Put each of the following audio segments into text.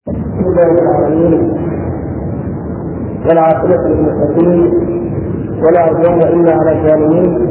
الحمد لله رب العالمين والعاقبة للمتقين ولا عدوان إلا على الظالمين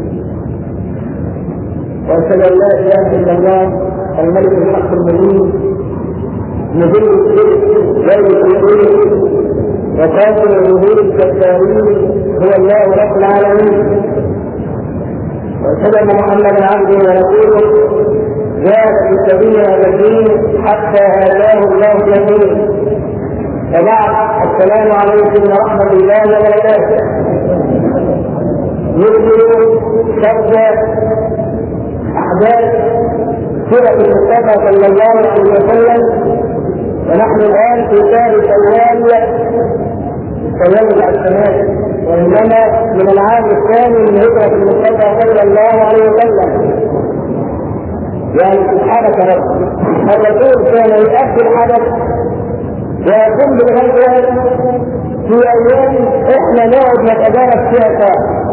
وأشهد أن لا إله إلا الله الملك الحق المبين مدير الشرك غير الشرك وقاتل الظهور الكفارين هو الله رب العالمين واشهد ان محمدا عبده ورسوله جاء في سبيلنا الدين حتى هداه الله اليمين وبعد السلام عليكم ورحمه الله وبركاته نكمل شد احداث سيره المصطفى صلى الله عليه وسلم ونحن الان في شهر شوال فيرجع السماء وانما من العام الثاني من هجره المصطفى صلى الله عليه وسلم يعني سبحانك رب الرسول كان يؤدي الحدث ويقوم بالغزوه في ايام احنا نقعد نتدارس فيها ساعه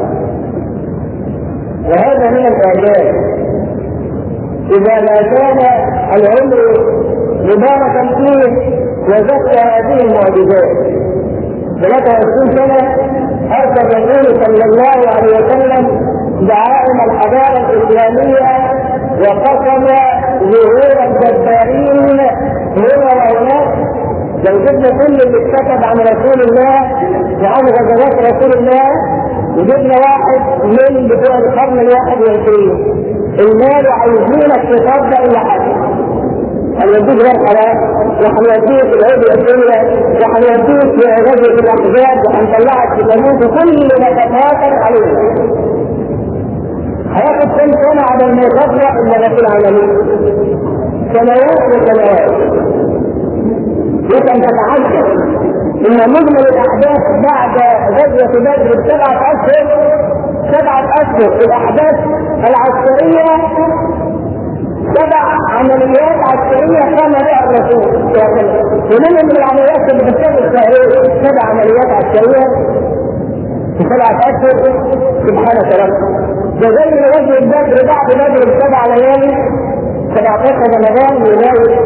وهذا من الاعجاز اذا ما كان العمر مباركا فيه وجدت هذه المعجزات 23 سنة أرسل الرسول صلى الله عليه وسلم دعائم الحضارة الإسلامية وقسم ظهور الجبارين هنا وهناك لو جبنا كل اللي اتكتب عن رسول الله وعن غزوات رسول الله وجبنا واحد من بتوع القرن الواحد والعشرين المال عايزينك تصدق إلا حاجة هنوديك غير حلال وهنوديك العيد الدنيا وهنوديك في غزوة الأحزاب وهنطلعك في جنوب كل ما تتواصل عليه هياخد كم سنة على ما يغزو إلا رب العالمين سنوات وسنوات لك أن تتعجب إن مجمل الأحداث بعد غزوة بدر بسبعة أشهر سبعة أشهر الأحداث العسكرية سبع عمليات عسكرية قام بها الرسول ومن من العمليات اللي بتشتغل فيها سبع عمليات عسكرية في سبعة أشهر سبحانك رب ده زي غزوة بدر بعد بدر بسبع ليالي 17 رمضان يناير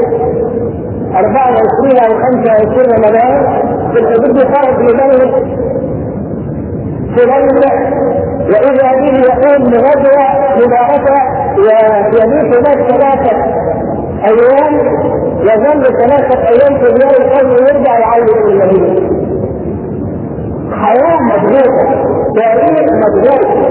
24 أو 25 رمضان في الحدود خرج لبلد في ليلة وإذا به يقوم بغزوة مباركة ويبيت هناك ثلاثة أيام يظل ثلاثة أيام في ديار القوم ويرجع يعود إلى المدينة. حياة مضغوطة، تاريخ مضغوط.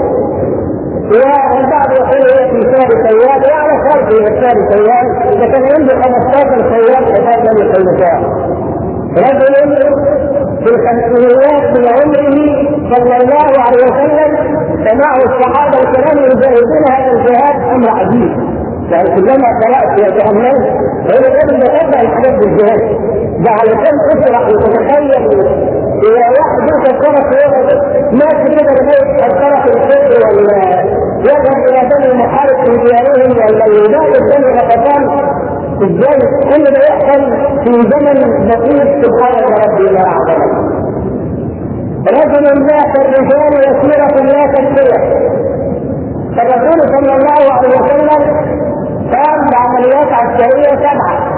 والبعض يقول هي في شهر سيار وعلى فرق في شهر سيار لكن عنده 15 سيار حساب من الخلفاء. رجل في الخمسينيات من عمره صلى الله عليه وسلم سمعه الصحابه الكرام يجاهدون هذا الجهاد امر عجيب يعني كلما قرات وتاملت فهو كان يتبع الحاجات بالجهاد ده علشان تشرح وتتخيل إذا واحد يوصل طرف ما تريد الموت الطرف الخير ولا يذهب إلى بني المحارب في ديارهم ولا يبادر بني غطفان ازاي كل ده يحصل في زمن بسيط سبحان ربي لا اعظم رجل ذات الرجال يسيرة لا تنتهي فالرسول صلى الله عليه وسلم قام بعمليات عسكرية سبعة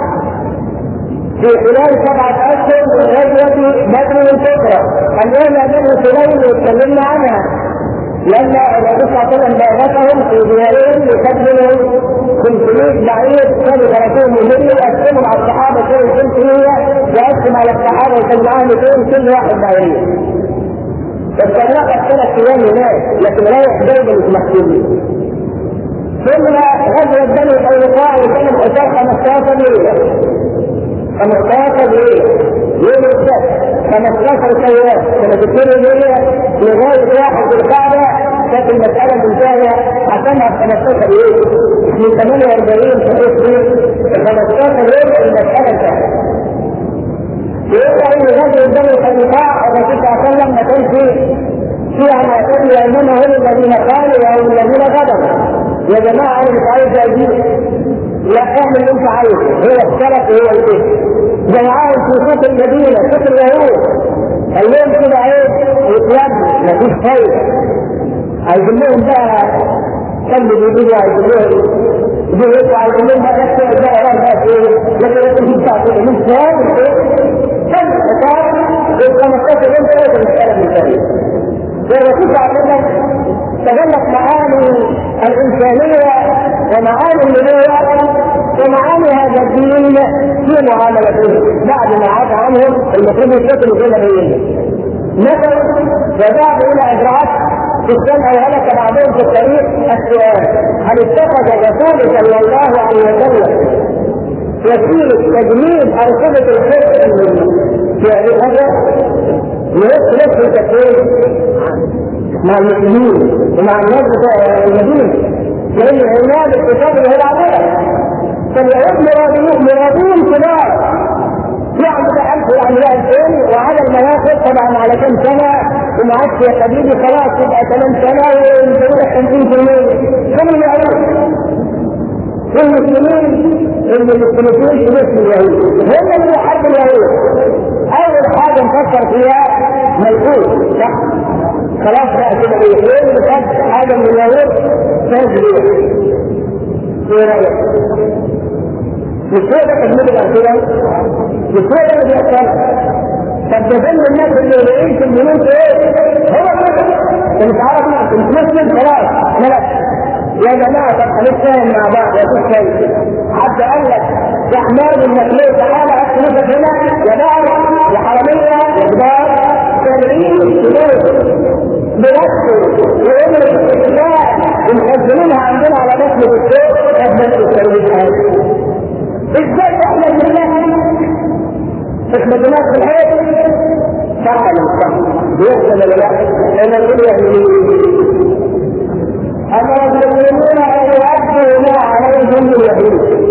في خلال سبعة أشهر من غزوة بدر الكبرى الأولى بني سليم واتكلمنا عنها لما الرسول صلى الله عليه وسلم بعثهم في ديارهم يقدموا 500 بعير كانوا تركوهم مهمة وقسموا على الصحابة كانوا 500 وقسم على الصحابة وكان معاهم 200 كل واحد بعير بس كان واحد ثلاث أيام هناك لكن رايح جايب مش محسوبين ثم غزوة بني قينقاع وكان الحساب 15 ليلة 15 ليلة يوم السبت 15 سيارة كانت تكون ليلة لغاية واحد القعدة كانت المسألة منتهية عشانها ب 15 يوم من 48 في اسبوع 15 يوم المسألة انتهت. يبقى ان غزوة بني قينقاع الرسول صلى الله عليه وسلم ما كانش فيها ما يقول انما هم الذين قالوا وهم الذين غدروا يا جماعة انا مش عايز اجيب لا اعمل اللي انت عايزه هو السلف هو الايه زي عايز في صوت المدينة صوت اليهود قال لهم كده ايه يتلم مفيش فايدة عايزين لهم بقى كم بيقولوا عايزين لهم بيقولوا عايزين لهم بقى نفس الدعوة بقى ايه؟ لكن انت بتاع من ثاني كم حساب ال 15 يوم ثلاثة مسألة من ثانية والرسول صلى الله عليه وسلم تجلت معاني الإنسانية ومعاني النبوة ومعاني هذا الدين في معاملته بعد ما عاد عنهم المفروض يتكلوا في نبيهم نزلوا وذهبوا إلى إجراءات السمع هلك بعضهم في الطريق السؤال هل اتخذ الرسول صلى الله عليه وسلم وسيلة تجميل أنظمة الفقه في هذا نفس تكوين مع المسلمين ومع الناس بتوع المدينة لأن عناد الكتاب اللي هو العبادة فاليهود مرادين مرادين كبار يعبد ألف يعني ألفين وعلى المناطق طبعا على كم سنة وما عادش يا حبيبي خلاص يبقى ثمان سنة ويمكن 50% كم يعرف والمسلمين اللي مختلفين في نفس اليهود هم اللي حد اليهود اول حاجه نفكر فيها ملكوت صح خلاص بقى كده ايه اللي خد حاجه من اليهود فاز بيها ايه رايك؟ مش هو ده تجميل الارسلان مش هو ده اللي بيحصل طب ده ظل الناس اللي يلاقين في البنوك ايه؟ هو كده انت مش عارف انت مسلم خلاص ملك يا جماعه طب هنتفاهم مع بعض يا شيخ شيء حد قال لك يا حمار من مكليه تعالى هات نفسك هنا يا دار يا حراميه يا كبار سامعين فلوس بنفسه ويقول الاتفاق ومخزنينها عندنا على نسل الدكتور قبل التسويق هذا ازاي احنا بالله احنا بناس في الحياه صح ولا صح؟ بيحصل ولا لا؟ انا نقول يعني أما المؤمنون أن يؤدوا ما عليهم اليهود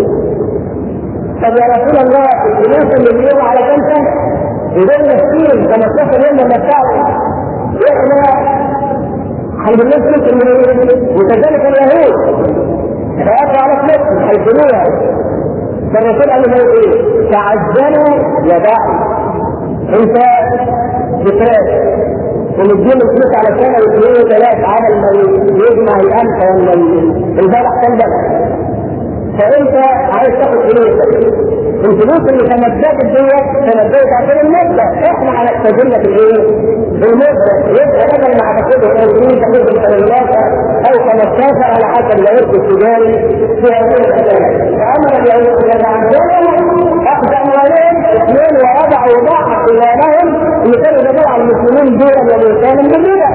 طب يا رسول الله الفلوس اللي بيجوا على كم سنة؟ يقول مسكين 15 يوم لما بتاعه احنا هنجيب لهم فلوس اليهود وكذلك اليهود فيقع على فلوسهم هيكونوها فالرسول قال له ايه؟ تعجلوا يا داعي انت بتراك ومديله الفلوس على سنه واثنين وثلاث على ما يجمع الالف ولا البلح كم بلح فانت عايز تاخد فلوسك الفلوس اللي تمددت ديت تمددت عشان المده احنا هنستدل بالايه؟ بالمده يبقى بدل ما هتاخده 20 تاخده 13 او 15 على حسب العرف التجاري في هذه الاشياء فامر اليهود يتعبدون اخذ اموالهم اثنين ووضعوا ضاعف اموالهم اللي كانوا يدوروا على المسلمين دولا وبهتانا بالربا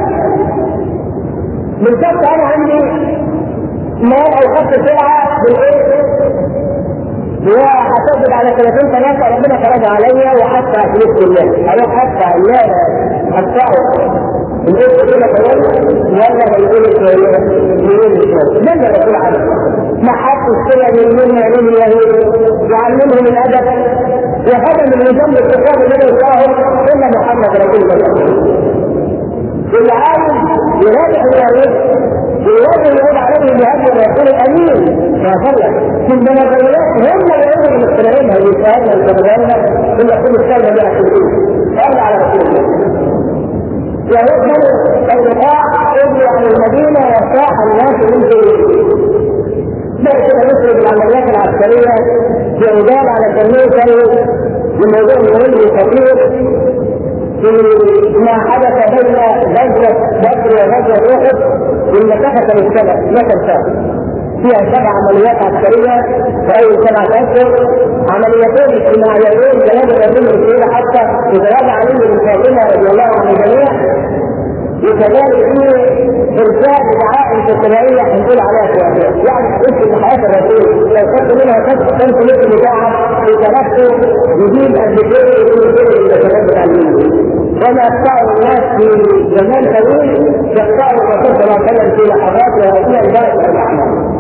بالظبط انا عندي مال او خدت سلعه بالايه؟ وهتجد على 30 ثلاثة ربنا فرج عليا وحتى فلوس الله اروح حتى لا ادفعه الاسم كده كمان ولا هيقول شويه يقول شويه ده اللي الرسول عليه ما حدش كده يلمنا من اليهود يعلمهم الادب وهذا من نظام الاقتصاد الذي يقاهم الا محمد رسول الله اللي عايز يراجع اليهود ولازم يقول عليه بهذا الرسول الامين ما فرق في البلديات هم اليهود المخترعين هذه الشهاده البلديه الا كل الشهاده بها كلهم قال على رسول الله يهود من الرقاع يجري عن المدينه وارتاح الناس من دونه بعد كده نسرد العمليات العسكريه في رجال على تنميه كانوا الموضوع مهم وخطير في ما حدث بين غزوة بدر وغزوة أحد والمسافة للسبع مثل سنة فيها سبع عمليات عسكرية في أول سبعة أشهر عمليتين اجتماعيتين جناب الرسول الرسول حتى وزواج علي بن فاطمة رضي الله عن الجميع وكذلك في ارسال دعاء الفتنائية هنقول عليها شوية يعني اسم حياة الرسول لو خدت منها كم كم فلوس بتاعها في تنفسه يجيب قد كده يكون كده الشباب بتاع وما يقطعه الناس في زمان طويل يقطعه الرسول صلى الله عليه وسلم في لحظات وهي البارد الاعمال.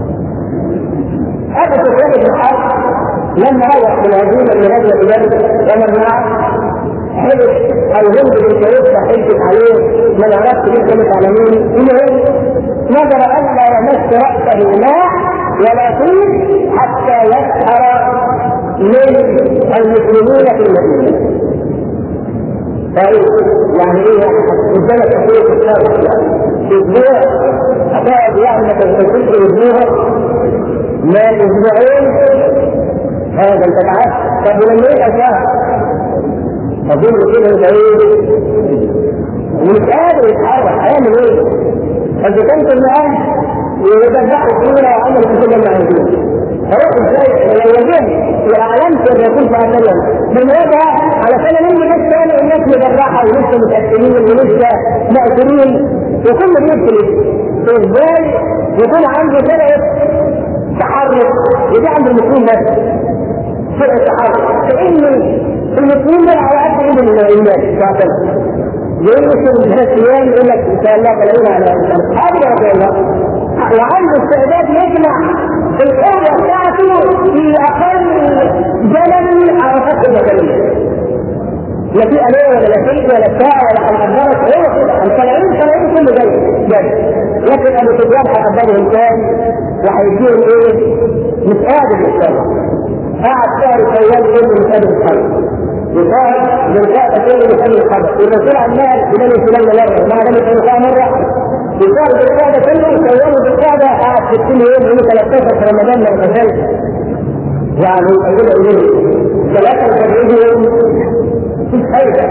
ابو سفيان بن حرب لما روح بالهزيمه لرجل بدر ومن معه حلف الهند بن شريف حلفت عليه ما نعرفش ليه كانت على مين المهم نظر ان لا يمس راسه ماء ولا طين حتى يسحر من المسلمين في المدينه طيب يعني ايه قدامك تحقيق الشرع اسبوع هتقعد يعني ما تستطيعش اسبوع ما اسبوعين هذا انت تعرف طب ولما ايه اشهر اظن كده يبقى ايه مش قادر يتحرك هيعمل ايه؟ فاذا كانت المقام ويدفعوا فينا وعملوا كل اللي عايزينه هروح ازاي لو وجهت واعلنت ان يكون في اتكلم من وجهه علشان انمي بس انا الناس مجرحه ولسه متاكدين ولسه مأثورين وكل بيبتلي ازاي يكون عنده فرقه تحرك يبقى عند المسلمين بس فرقه تحرك كان المسلمين دول على قد ايد الناس فاعتبر يمكن الناس يقول لك ان شاء الله بلاقينا على هذا رضي الله وعنده استعداد يجمع القوة بتاعته في أقل زمن عرفته البشرية. لا في أليه ولا لكيك ولا بتاع ولا هنقدرك هو كده الطالعين طالعين كله جاي جاي لكن أبو سفيان هيقدرهم تاني وهيديهم إيه؟ مش قادر يتصرف قعد شهر شوال كله مش قادر يتصرف يقال بالقاعدة كله مش قادر يتصرف الرسول عمال بنبي سلام مرة ما لم يكن مرة يقال بالقاعدة كله يصوروا بالقاعدة قاعد في كل يوم يوم 13 في رمضان لو كذلك يعني يقول إليه 73 يوم مفيش فايدة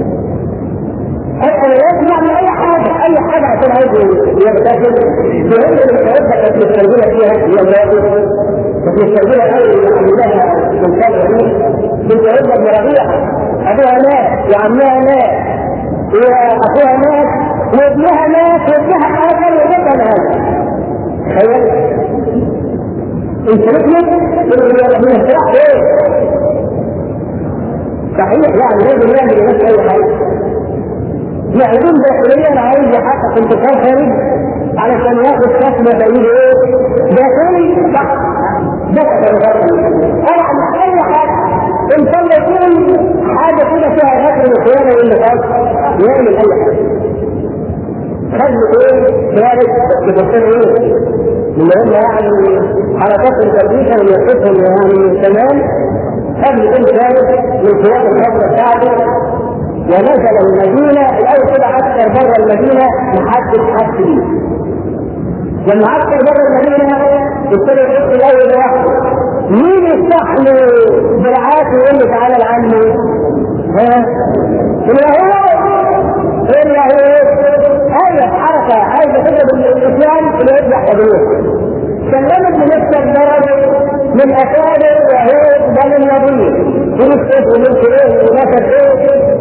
انا لازم يعمل اي حاجه اي حاجه عشان عايز يغتسل يهم المتوسطه كانت مسترجله فيها هي مراته كانت مسترجله قوي يعني لها سلطان رهيب بنت عزه بن ربيع ابوها مات وعمها مات واخوها مات وابنها مات وابنها قاتل وابنها مات تخيل انت مثلك من الصراحه ايه؟ صحيح يعني لازم يعمل لنفسه اي حاجه معلوم داخليا عايز يحقق انتصار خارجي علشان ياخد كسبه بعيد ايه؟ داخلي صح دخل طبعا اي حاجه ان شاء الله يكون حاجه كده فيها غدر وخيانه والنفاق يعمل اي حاجه خد ايه؟ ثالث بتفكير ايه؟ اللي هم يعني حركات التربيه اللي يقصهم يعني تمام قبل كل ذلك من قوات الحرب بتاعته ونزل المدينة الأول كده عسكر بره المدينة محدش حد فيه. لما عسكر بره المدينة ابتدى يحط الأول لوحده. مين يفتح له دراعاته ويقول له تعالى لعنه؟ ها؟ اليهود اليهود أي حركة عايزة تضرب الإسلام اللي يفتح يدوه. كلمت بنفسك درجة من أكابر يهود بني النبي. ونسكت ونسكت ايه ونسكت ايه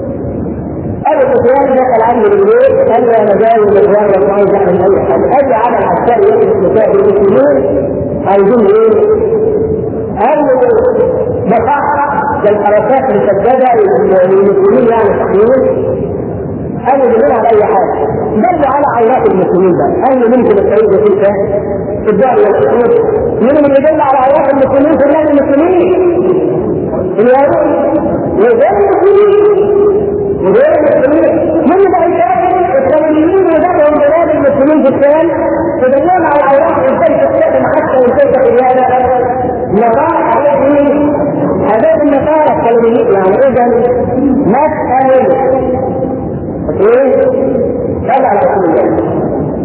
ابو سفيان دخل عنده بالليل قال له انا جاي من الرياض ولا عايز اعمل اي حاجه اي عمل عسكري يجب نساء المسلمين عايزين ايه؟ قال له بصحة للحركات المسدده للمسلمين يعني تحميل قال له بدون على اي حاجه دل على عورات المسلمين بقى قال له ممكن السيد فيك في الدار والحدود منهم اللي يدل على عورات المسلمين في بلاد المسلمين اليهود وغير المسلمين وغير المسلمين من بقى الكافر الثمانيين ودخلوا بلاد المسلمين في الشام تدلون على عورات ازاي تستخدم حتى وازاي تقريبا نقاط عليه هذول النصارى الثمانيين يعني اذا مسألة ايه؟ هذا على رسول الله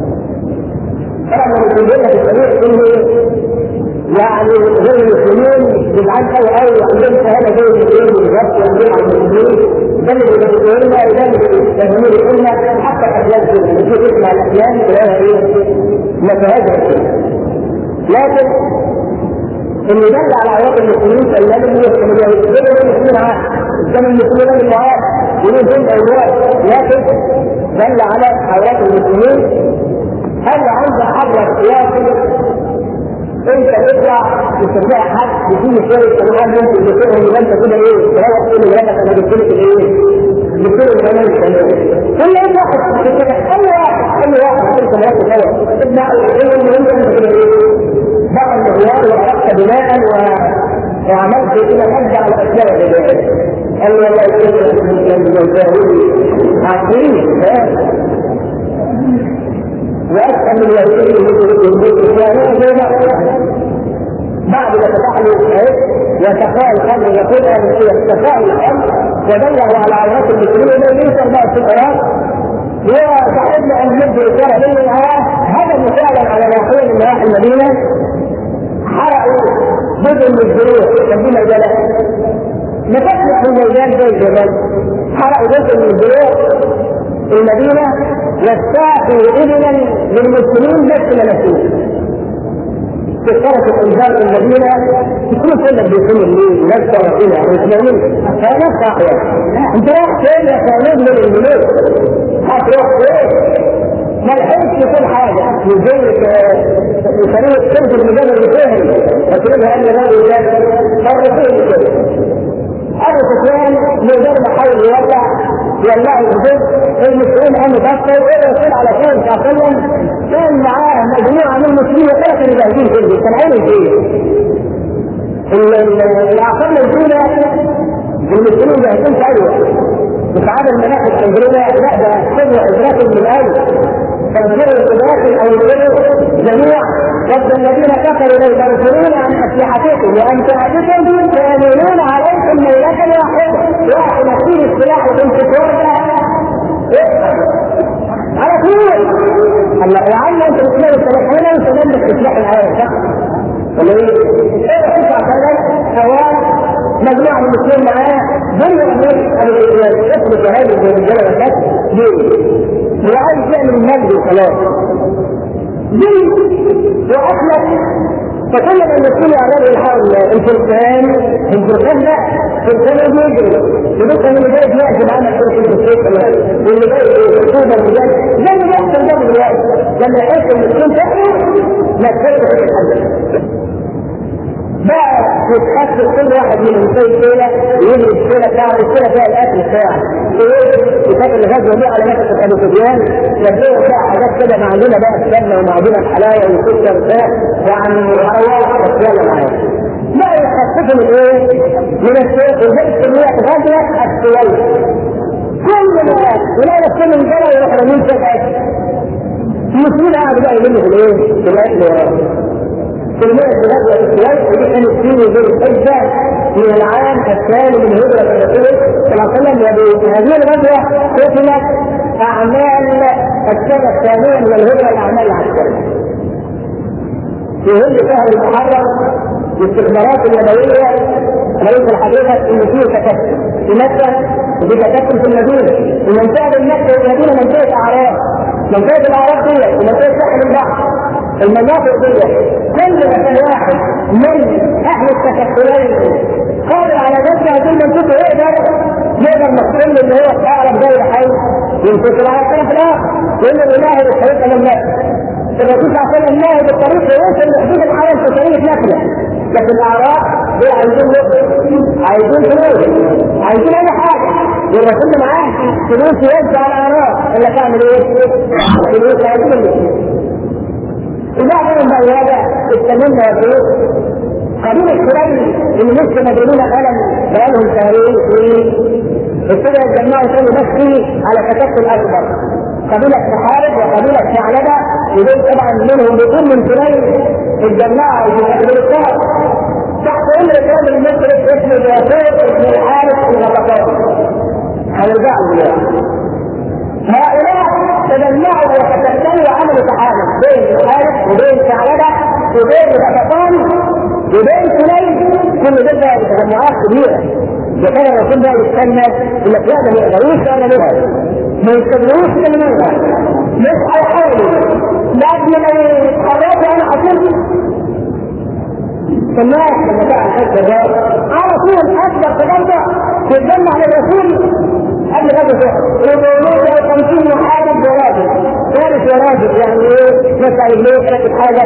طبعا المسلمين في الطريق انه يعني غير المسلمين جدعان قوي قوي وعندهم شهاده زي المسلمين بالظبط وعندهم على المسلمين ده اللي بيقولوا لنا ده اللي بيفهموا لنا حتى الافلام كده بتشوف اسمع الافلام تلاقيها ايه؟ متهاجره لكن اللي دل على عياط المسلمين فالذي يفهم اليهود المسلمين عاد قدام المسلمين اللي معاه يقولون دول اولاد لكن دل على عورات المسلمين هل عند حضرتك سياسي انت تطلع تستطيع حد يجيب شويه كلام ممكن يقولهم يبقى انت كده ايه تروح تقول لولادك انا جبت لك الايه؟ جبت لك كمان كل ايه واحد كده اي واحد اي واحد انت مركز سوا تبدا ايه المهم انت كده ايه؟ بقى المعيار وعرفت بناء و وعملت كده حد على الاسباب البدايه قال لي والله كده عارفين واسال من اليهود بعد ما فتح له وسقاء الخمر يقول ان هي سقاء الخمر ودله على عورات المسلمين انه ليس بقى الفقراء وصاحبنا ان يبدو اشاره منه هدموا فعلا على ناحيه من نواحي المدينه حرقوا جزء من الجروح كان في مجالات ما تسلك في الميدان زي الجبل حرقوا جزء من الجروح المدينة واستاقوا إبلا للمسلمين بس ما نسوه في طرف الانسان في المدينه يكون كلك بيكون الليل نفسه وكذا ويسمعون فنفس احيانا انت رايح فين يا خالد من الملوك هتروح فين؟ ما لحقتش كل حاجه من زي طريقه تنزل المجال الفهري وتقولها ان لا يوجد مرتين كده ابو سفيان مجرد ما حاول يولع يولع الجزء المسلمين قاموا بطلوا والرسول على طول صلى الله عليه وسلم كان معاه مجموعه من المسلمين وكانوا كانوا جاهزين كله كان عينه فيه الاعصاب الاولى المسلمين جاهزين في ايوه مش عدد المناخ التجربه لا ده سبع ادراك من الاول تنزيل القدرات الاوليه جميع ضد الذين كفروا لو تنصرون عن اسلحتكم وان تعبكم فيميلون عليكم ميله واحده واحد يصير السلاح وتمسك ورده على طول الله يا عم انت بتلاقي السلاح هنا وانت جنبك سلاح العالم صح؟ ولا ايه؟ ايه تسع سنوات حوالي مجموعه من المسلمين معاه دول من اسم الجهاد الرجاله والناس ليه؟ هو عايز يعمل المجد وخلاص ليه؟ واصلك فكل ما المسلمين يعرضوا يحاول الفرسان الفرسان لا فرسان يجري يبقى اللي جاي يعزم عنك في الفرسان واللي جاي يصوب الرجال زي اللي بيحصل ده دلوقتي لما يحس المسلمين تحت ما تفرق في الحدث بقى يتخصص كل واحد من المسوي كيلة يجري الكيلة بتاعه الكيلة فيها الاكل بتاعه ايه يفكر الغزوة دي على نفسه ابو سفيان يديه بقى حاجات كده معلومة بقى السمنة ومعلومة الحلاوة والسكر بتاع يعني حواء بس معايا لا يخففوا من ايه؟ من الشيخ وزي كمية غزوة السويس كل الناس ولا يستلم الجرى يروح رمين في الاكل المسلمين قاعدوا بقى يلموا في الايه؟ في الاكل وراه في المئة غزوة الكويت ودي كانت في ذي الحجة من العام الثاني من هجرة الرسول صلى الله عليه وسلم وفي هذه الغزوة ختمت أعمال السنة الثانية من الهجرة الأعمال العسكرية. في هند شهر المحرم الاستخبارات النبوية ليس الحقيقة إن فيه تكتل في مكة وفي تكتل في المدينة ومنطقة بين مكة والمدينة منطقة أعراض منطقة الأعراض دي ومنطقة ساحل البحر المناطق دي كل مثل واحد من اهل التكتلين قادر على نفسه هذه المنطقه يقدر يقدر نقول ان هو اقرب غير حي ينتصر على الطرف الاخر لان الاله بالطريقه من نفسه الرسول صلى الله عليه وسلم ناهي بالطريق يوصل لحدود العالم في طريق نفسه لكن الاعراب دول عايزين نقطه عايزين فلوس عايزين اي حاجه والرسول معاه فلوس يوزع على الاعراب اللي تعمل ايه؟ فلوس عايزين وبعدين بعد هذا استمرنا وفلوس قبيلة قريش اللي لسه مجنون قلم بقالهم شهرين في ابتدى يتجمعوا تاني بس على تكتل اكبر قبيلة محارب وقبيلة ثعلبة ودول طبعا منهم بيكون من قريش اتجمعوا في الكتاب تحت امر الراجل المصري اسمه الياسر بن الحارث بن غطفان هنرجعوا دلوقتي هؤلاء تجمعوا وتكتلوا وعملوا تحالف بين الحارث وبين ثعلبة وبين غطفان وبين سليم كل ده تجمعات كبيرة وكان الرسول بقى يستنى يقول لك لا ده ما يقدروش ولا منها ما يستنوش ولا منها مش هيحاولوا بعد ما يتخرجوا انا حصلت الناس لما كان الحج ده على طول اكبر تجمع تتجمع للرسول قبل غزوة أحد 450 محارب وراجل فارس وراجل يعني ايه نسأل الليل ثلاثة حاجة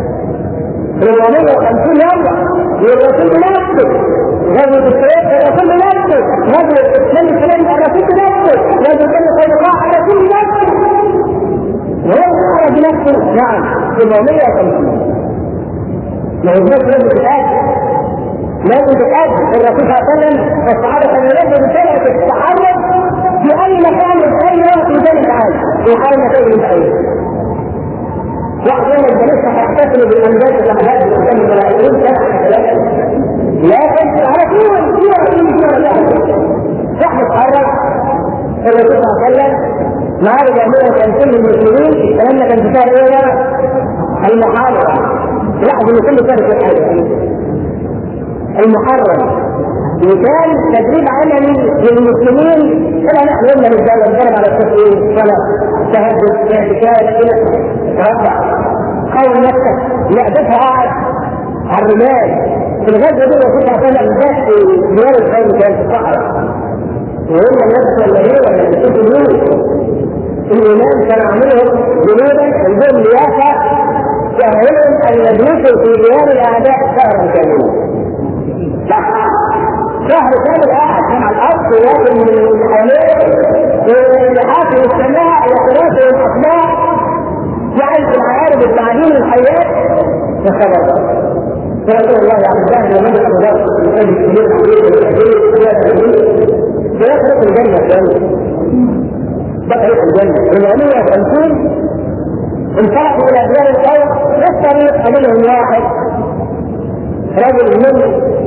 450 يلا والرسول بنفسه غزوة السيف الرسول بنفسه غزوة بني سليم الرسول بنفسه غزوة بني قينقاع الرسول بنفسه وهو خرج بنفسه نعم 450 ما هو الناس لازم تتأكد لازم تتأكد الرسول صلى الله عليه وسلم والصحابة كانوا لازم بسرعة التحرك في أي مكان في أي وقت في ذلك العالم ويحاول نتائج البعيد واحد يوم الجلسة هيحتفلوا بالأمجاد والأمجاد قدام الملايين لكن على طول في رسول واحد اتحرك الرسول صلى الله عليه وسلم معاه جميع خمسين المسلمين الكلام ده كان بتاع ايه المحاضرة لاحظ ان كل سنة في حاجة المحرم وكان تدريب عملي للمسلمين كما نحن قلنا للدولة نتكلم على التسويق ولا تهدد اعتكاف كده تربع قول نفسك لا ده قاعد على الرمال في الغزة دي الرسول صلى الله عليه وسلم ذات في ديار القوم كان في الصحراء وهم الناس ولا ايه ولا بيشوفوا النور الإمام كان عاملهم جنودا عندهم لياقة تأهلهم أن يجلسوا في ديار الأعداء شهرا كاملا. شهر كامل قاعد مع الأرض ولكن من حواليه والحاكم السماء وقراته الأسماء يعرف العوارض التعليم الحياة فخبر فرسول الله عبد الله لمن ابو ذر الكبير الكبير الكبير فيخلق الجنة كامل دخلت الجنة 450 انطلقوا الى ديار القوم في الطريق منهم واحد رجل من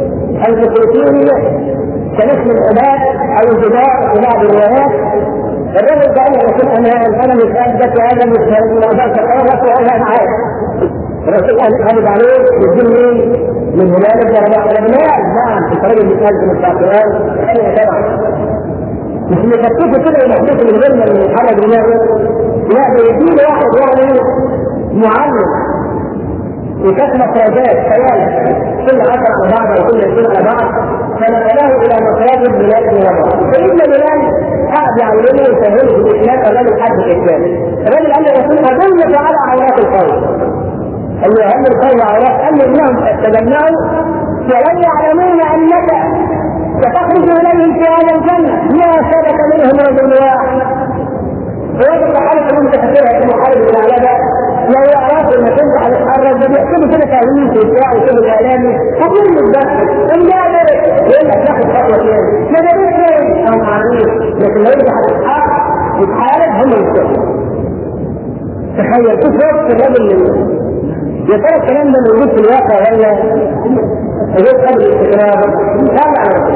المشركين كمثل العباد او الجدار في بعض الروايات الرجل قال له رسول انا انا مش قدك هذا مش هذا تقرب ولا معاك الرسول قال هذا عليه يجيب مين؟ من هلال بن رباح بن هلال نعم في طريق المثال من الكافرين ايوه طبعا مش مكتفه كده ومحطوط من غير ما يحرك دماغه لا بيديله واحد يعني معلم وكانت مخرجات خيال كل عشر على بعض او كل عشرين على بعض فنقله الى مخرج بلاد الرباط فإن بلال قعد يعلمه ويسهله في الاسلام الرجل حد الاسلام الرجل قال للرسول ادلك على عورات القوم قال له هل القوم عورات قال له انهم قد تجمعوا ولم يعلمون انك ستخرج اليهم في هذا الجنه ما سبق منهم رجل واحد ويجب حالة انت تفكرها في محارب العلامة لو يعرفوا انك انت هتتحرك ده بيحسبوا كده تهويل وبتاع وشغل اعلامي وكل الدخل ان لا يقول لك تاخد خطوه تاني ما ده تاني او معروف لكن لو انت هتتحرك تتحارب هم يستاهلوا تخيل شوف وقت الراجل يا ترى الكلام ده موجود في الواقع ولا غير قبل الاستقرار؟ لا على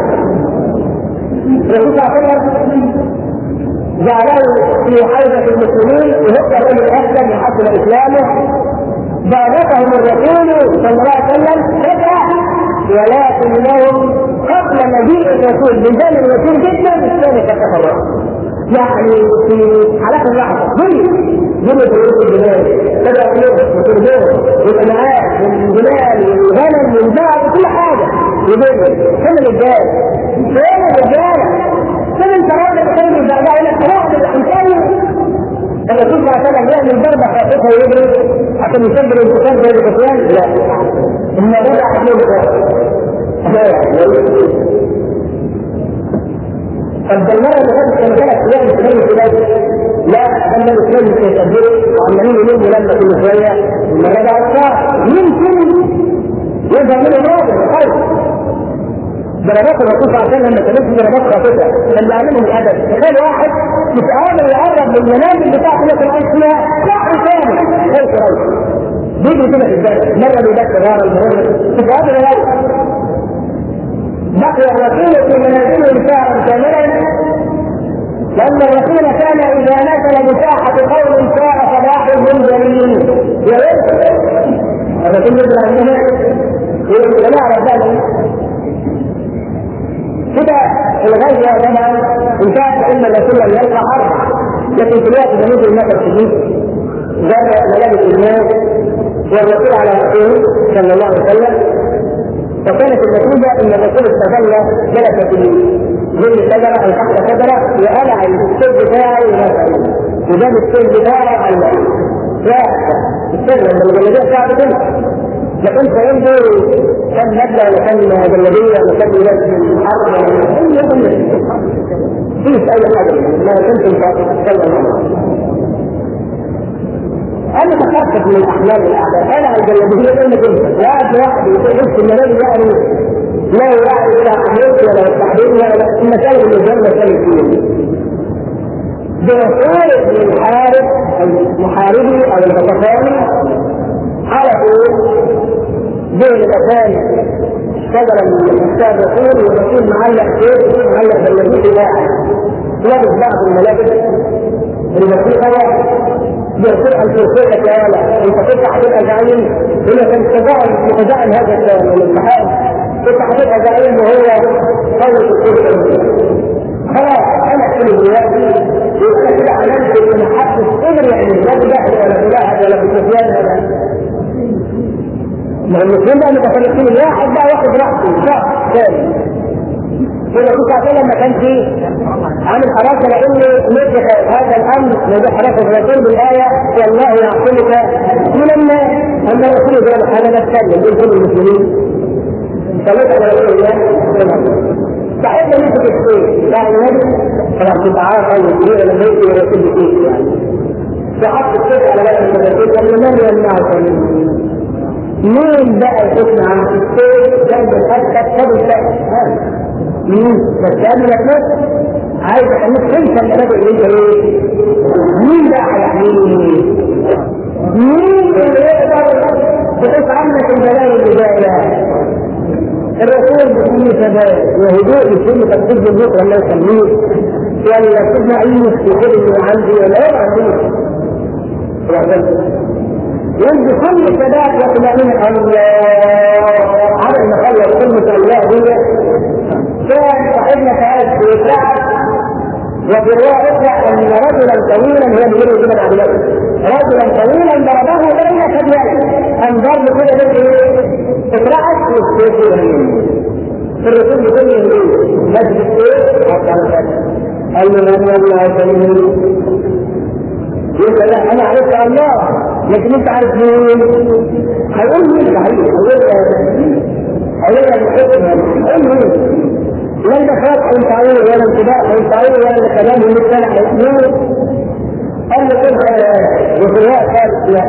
الرسول صلى الله عليه وسلم جعله في حوزة المسلمين وهو الرجل أسلم يحصل إسلامه ضابطهم الرسول صلى الله عليه وسلم فجأة ولكنهم قبل مجيء الرسول بزمن الرسول جدا الثاني فتفرقوا يعني في حالات اللحظة ظل ظل في الجبال بدأ يوم وتربيه والأنعام والجمال والغنم والذهب وكل حاجة يبين فين الرجال؟ فين الرجال؟ فين انت راجل خير بعدها يقول لك واحد الانسان الرسول صلى الله عليه وسلم يعمل ضربه خاطفه ويجري عشان يسجل الانتصار زي سفيان لا ان رجع عليه طب ده المره اللي فاتت كان ثلاث ايام في البلاد لا ده النبي صلى الله عليه وسلم وعمالين يلموا لما كل شويه المره ده اكثر يمكن يظهر منه راجل خير ضربات الرسول صلى الله عليه وسلم ما كانتش ضربات خاطئه كان بيعلمهم الادب تخيل واحد مش قادر يقرب من المنازل بتاعته اللي كان عايش فيها شهر كامل غير كويس بيجي كده في البلد مره بيبات غار المهم مش قادر يقرب بقي الرسول في منازله شهرا كاملا لأن الرسول كان إذا نزل بساحة قوم ساء فلاح جليل يا ريت الرسول يقول عندنا يقول لا أعرف كده الغزوه طبعا انتهت ان الرسول لم يلقى حرب لكن في الوقت ده نزل المطر شديد زاد ملابس الناس والرسول على رسوله صلى الله عليه وسلم فكانت النتيجه ان الرسول استظل جلس في ظل شجره او تحت شجره وقلع السيف بتاعه ونفسه وجاب السيف بتاعه على الماء فالسر لما الجلابيه بتاعته لكن فينظر كم نبلة ولا كم جلابية ولا كم لباس من حرب ولا فيش أي حاجة ما كنتم تتكلم أنا تخفف من أحلام الأعداء أنا الجلابية أين كنت وقعد واحد يقول المنام يعني لا يراعي التحرير ولا التحرير ولا المسائل اللي جنة كانت فيه برسول الحارب المحاربي أو الغطفاني حلقوا بين مكان شجرة من أشجار الرسول والرسول معلق سيف معلق بالنبي واحد لابس بعض الملابس المسيحة واحد بيرفع الفرقة تعالى انت تفتح هتبقى زعيم هنا كان تجاهل متجاهل هذا الامتحان كنت هتبقى زعيم وهو قوي في كل خلاص انا كل دلوقتي يبقى كده علمت ان محدش قدر يعني لا بجهل ولا بلاهب ولا بسفيان ولا ما المسلمين بقى متفرقين الواحد بقى واخد راحته شهر ثاني كده كنت لما كان في عامل حراسه لان نجح هذا الامر نجح حراسه الرسول بالايه والله يعصمك من الناس اما الرسول قال انا نتكلم من كل المسلمين صليت على رسول الله صاحبنا نسك الشيء يعني النبي خلاص تتعافى وتدير البيت ورسول فيه يعني فحط الشيخ على باب الرسول قال من يمنعك مين بقى يحكم عن الشيخ جنب الاسد خد الشيخ مين؟ بس قبل ما تموت عايز اخليك انت اللي بادئ اللي انت ايه؟ مين بقى هيحميني؟ مين اللي يقدر تحس عنك البلاوي اللي جايه؟ الرسول بكل ثبات وهدوء بكل تفكير البكره الله يخليك ولا سيدنا عيسى يقول اللي عندي ولا ايه عندي؟ ينزل كل ثبات وطمأنينة الله على ما خلص كلمة الله دي كان صاحبنا تعالى بيساعد وفي رواية أخرى أن رجلا طويلا هو بيقول كده بعد رجلا طويلا ضربه بين ثديين أن ضرب كده ده إيه؟ اترعش والسيف الرسول بيقول لي مسجد إيه؟ قال له من الله سبيل يقول لا أنا عرفت الله لكن أنت عارف مين؟ هيقول مين صحيح؟ هيقول لك الحكم هيقول مين؟ لا النفاق هينفعوه ولا انتباه هينفعوه ولا كلام المجتمع هيسموه قال له كيف وفي الوقت قال لا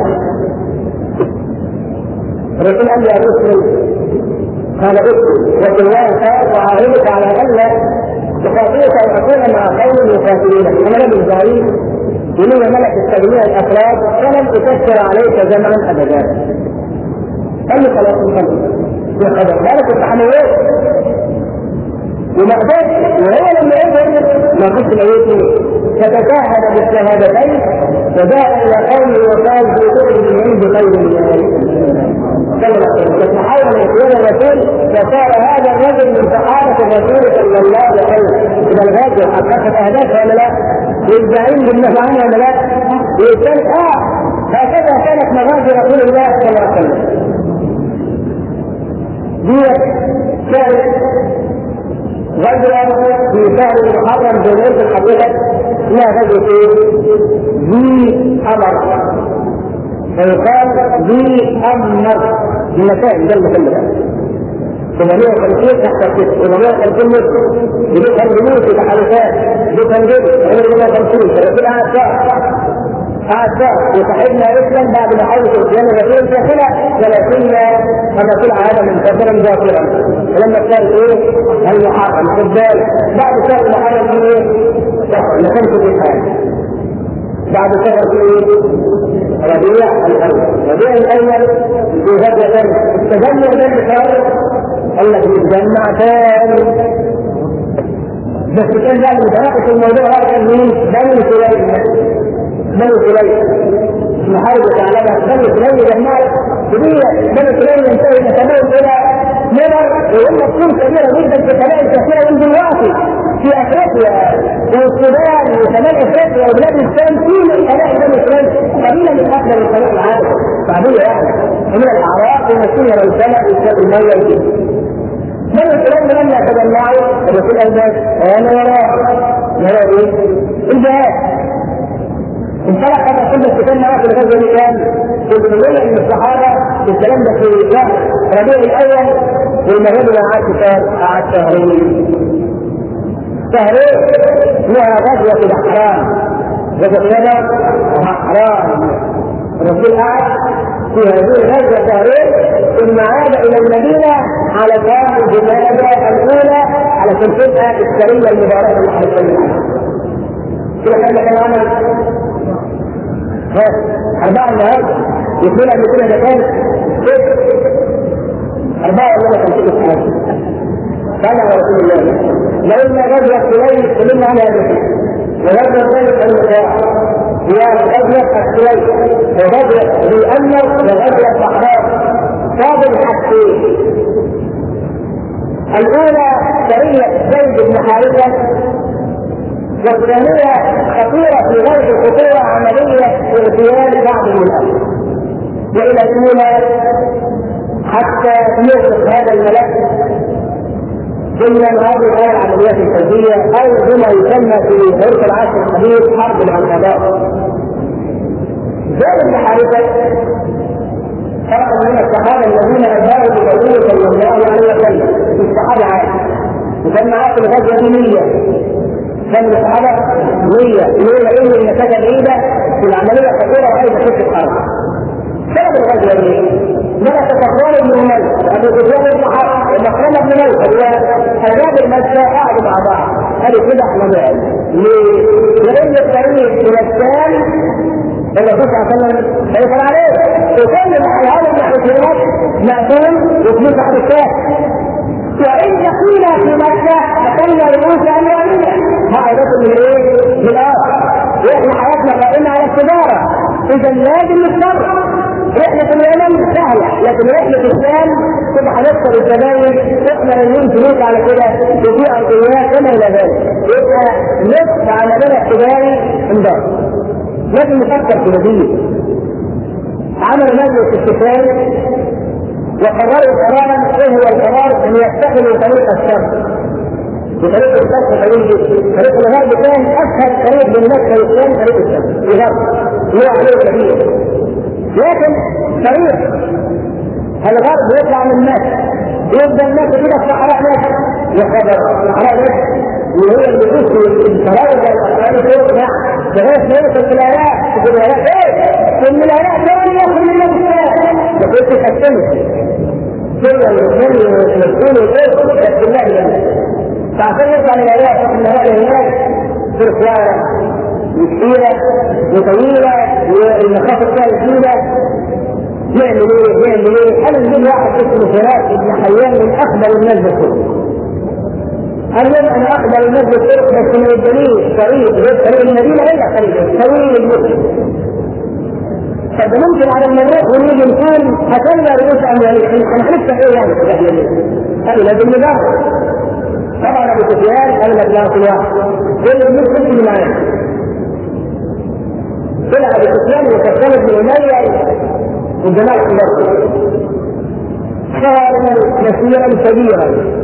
الرسول قال لي يا مسلم قال اسلم وفي الوقت قال وعاهدك على الا تخاطبك ان اكون مع قوم يقاتلونك انا لم ضعيف بنور ملك التجميع الافراد فلن اكثر عليك جمعا ابدا قال لي خلاص انتهى يا قدر ذلك التحملات وما قدرش وهو لما يقدر ما كنت لقيته فتكهن بالشهادتين وجاء الى قومه وقال في من عند خير الناس تحول اخوان الرسول فصار هذا الرجل من صحابه الرسول صلى الله عليه وسلم الى الغاز حققت اهدافها ولا لا؟ يدعين بالنفع عنها ولا لا؟ يقول اه هكذا كانت مغازي رسول الله صلى الله عليه وسلم دي كانت غزوة في شهر المحرم بليلة الحقيقة اسمها غزوة ايه؟ ذي أمر فيقال ذي أمر المكان ده المكان 850 تحت الكتف 850 متر يجيب كان جنود في تحالفات يجيب كان جنود 850 فالرسول قاعد قعد بقى وصاحبنا اسلم بعد ما حاول سفيان الرسول فخلع ولكن الرسول عاد منتصرا ظافرا فلما كان ايه المحرم خد بالك بعد شهر المحرم في ايه؟ لخمسة الحال بعد شهر في ايه؟ ربيع الاول ربيع الاول في غزوة ثانية التجمع ده اللي قال لك نتجمع ثاني بس كان بقى المتناقش الموضوع هذا مين؟ بني سليم بني سليم محاربة تعلمها بني سليم جماعة كبيرة بني سليم ينتهي نتبعهم إلى نمر وهم تكون كبيرة جدا في قبائل كثيرة من دلوقتي في أفريقيا والسودان وشمال أفريقيا وبلاد الشام كل قبائل بني سليم قبيلة من أفضل القبائل العالم شعبية يعني ومن الأعراق ومسؤولية والبلد والشاب المية بني سليم لما تجمعوا الرسول قال انا وراء وراء ايه؟ الجهاد انطلق هذا كل الكتاب معاه في الغزوه دي كام؟ 300 من الصحابه الكلام ده في شهر ربيع الاول والمغرب اللي قعد كتاب قعد شهرين شهرين فيها غزوه الاحرام غزوه بدر واحرام الرسول قعد في هذه الغزوه شهرين ثم عاد الى المدينه على شهر جمادى الاولى علشان تبقى السريه المباركه اللي احنا بنتكلم عنها. كده كان عمل أربعة النهاردة يقول قبل كده ده كان أربعة ولا خمسين حاجة قال على رسول الله لولا غزوة سليم تكلمنا عنها قبل كده وغزوة ذلك المساء هي غزوة السليم وغزوة ذي أمر وغزوة صحراء صادر حاجتين الاولى سريه زيد بن حارثه والثانيه خطيره في غير خطوره عمليه اغتيال بعض الولاة والى الاولى حتى يغلق هذا الملف ضمن هذه العمليات الفرديه او بما يسمى في عرف العصر الحديث حرب العنقبات. زيد بن حارثه فرق من الصحابه الذين اجابوا بالنبي صلى الله عليه وسلم في الصحابه عادي وكان معاه في الغزوه دي 100 كان الصحابه 100 ليه؟ لان المسافه بعيده في العمليه خطيره وعايزه تخش الحرب. سبب الغزوه دي ملك صفوان بن اميه ابو سفيان بن حرب ومخرمه بن موسى وحجاب المكه قعدوا مع بعض قالوا كده احنا نقعد ليه؟ لان الطريق الى الشام الرسول صلى الله عليه وسلم سيطر عليه وكل هذا المحرسات مأكول وفلوس على الشام وإن قيل في مكة فكان رؤوس أموالنا هذا من إيه؟ من الأرض وإحنا حياتنا قائمة على التجارة إذا لازم نتصرف رحلة اليمن سهلة لكن رحلة الشام تبقى هنكسر الزباين احنا نلم فلوس على كده وفي ارضيات وما الى ذلك يبقى نصف عملنا التجاري انضاف لازم نفكر في بديل عمل مجلس الاتفاق وقرروا قرارا ايه هو القرار ان يتخذوا طريق الشر بطريق الشرق طريق طريق الغرب كان اسهل طريق بين مكه والشام طريق الشرق الغرب هو عليه كبير لكن طريق الغرب يطلع من مكه يبدا الناس كده في صحراء مكه يخبر صحراء مكه وهي اللي بتوصل الفراوده والاسرائيل فوق لغايه ما يوصل في العراق في العراق ايه؟ ان العراق كمان ياخذ من الاسلام ده كنت تكتمل كل الاثنين يقولوا ايه؟ بس الله يعني فعشان يطلع من العراق في النهايه هناك بركوانه وكثيره وطويله والمخاطر فيها جديده يعمل ايه؟ يعمل ايه؟ انا نجيب واحد اسمه فراس ابن حيان من اخبر الناس بالكل قال لهم انا اقبل الناس بالطرق بس ما يدنيش طريق غير طريق المدينه الا طريق طويل المسلم طب ممكن على المريخ ونيجي نكون قتلنا رؤوس اموالهم هنحس ايه يعني في الرحله دي؟ قالوا لازم نجرب طبعا ابو سفيان قال لك لا كل واحد كل المسلم اللي معانا طلع ابو سفيان وكتب بن اميه والجماعه كلها صار مسيرا كبيرا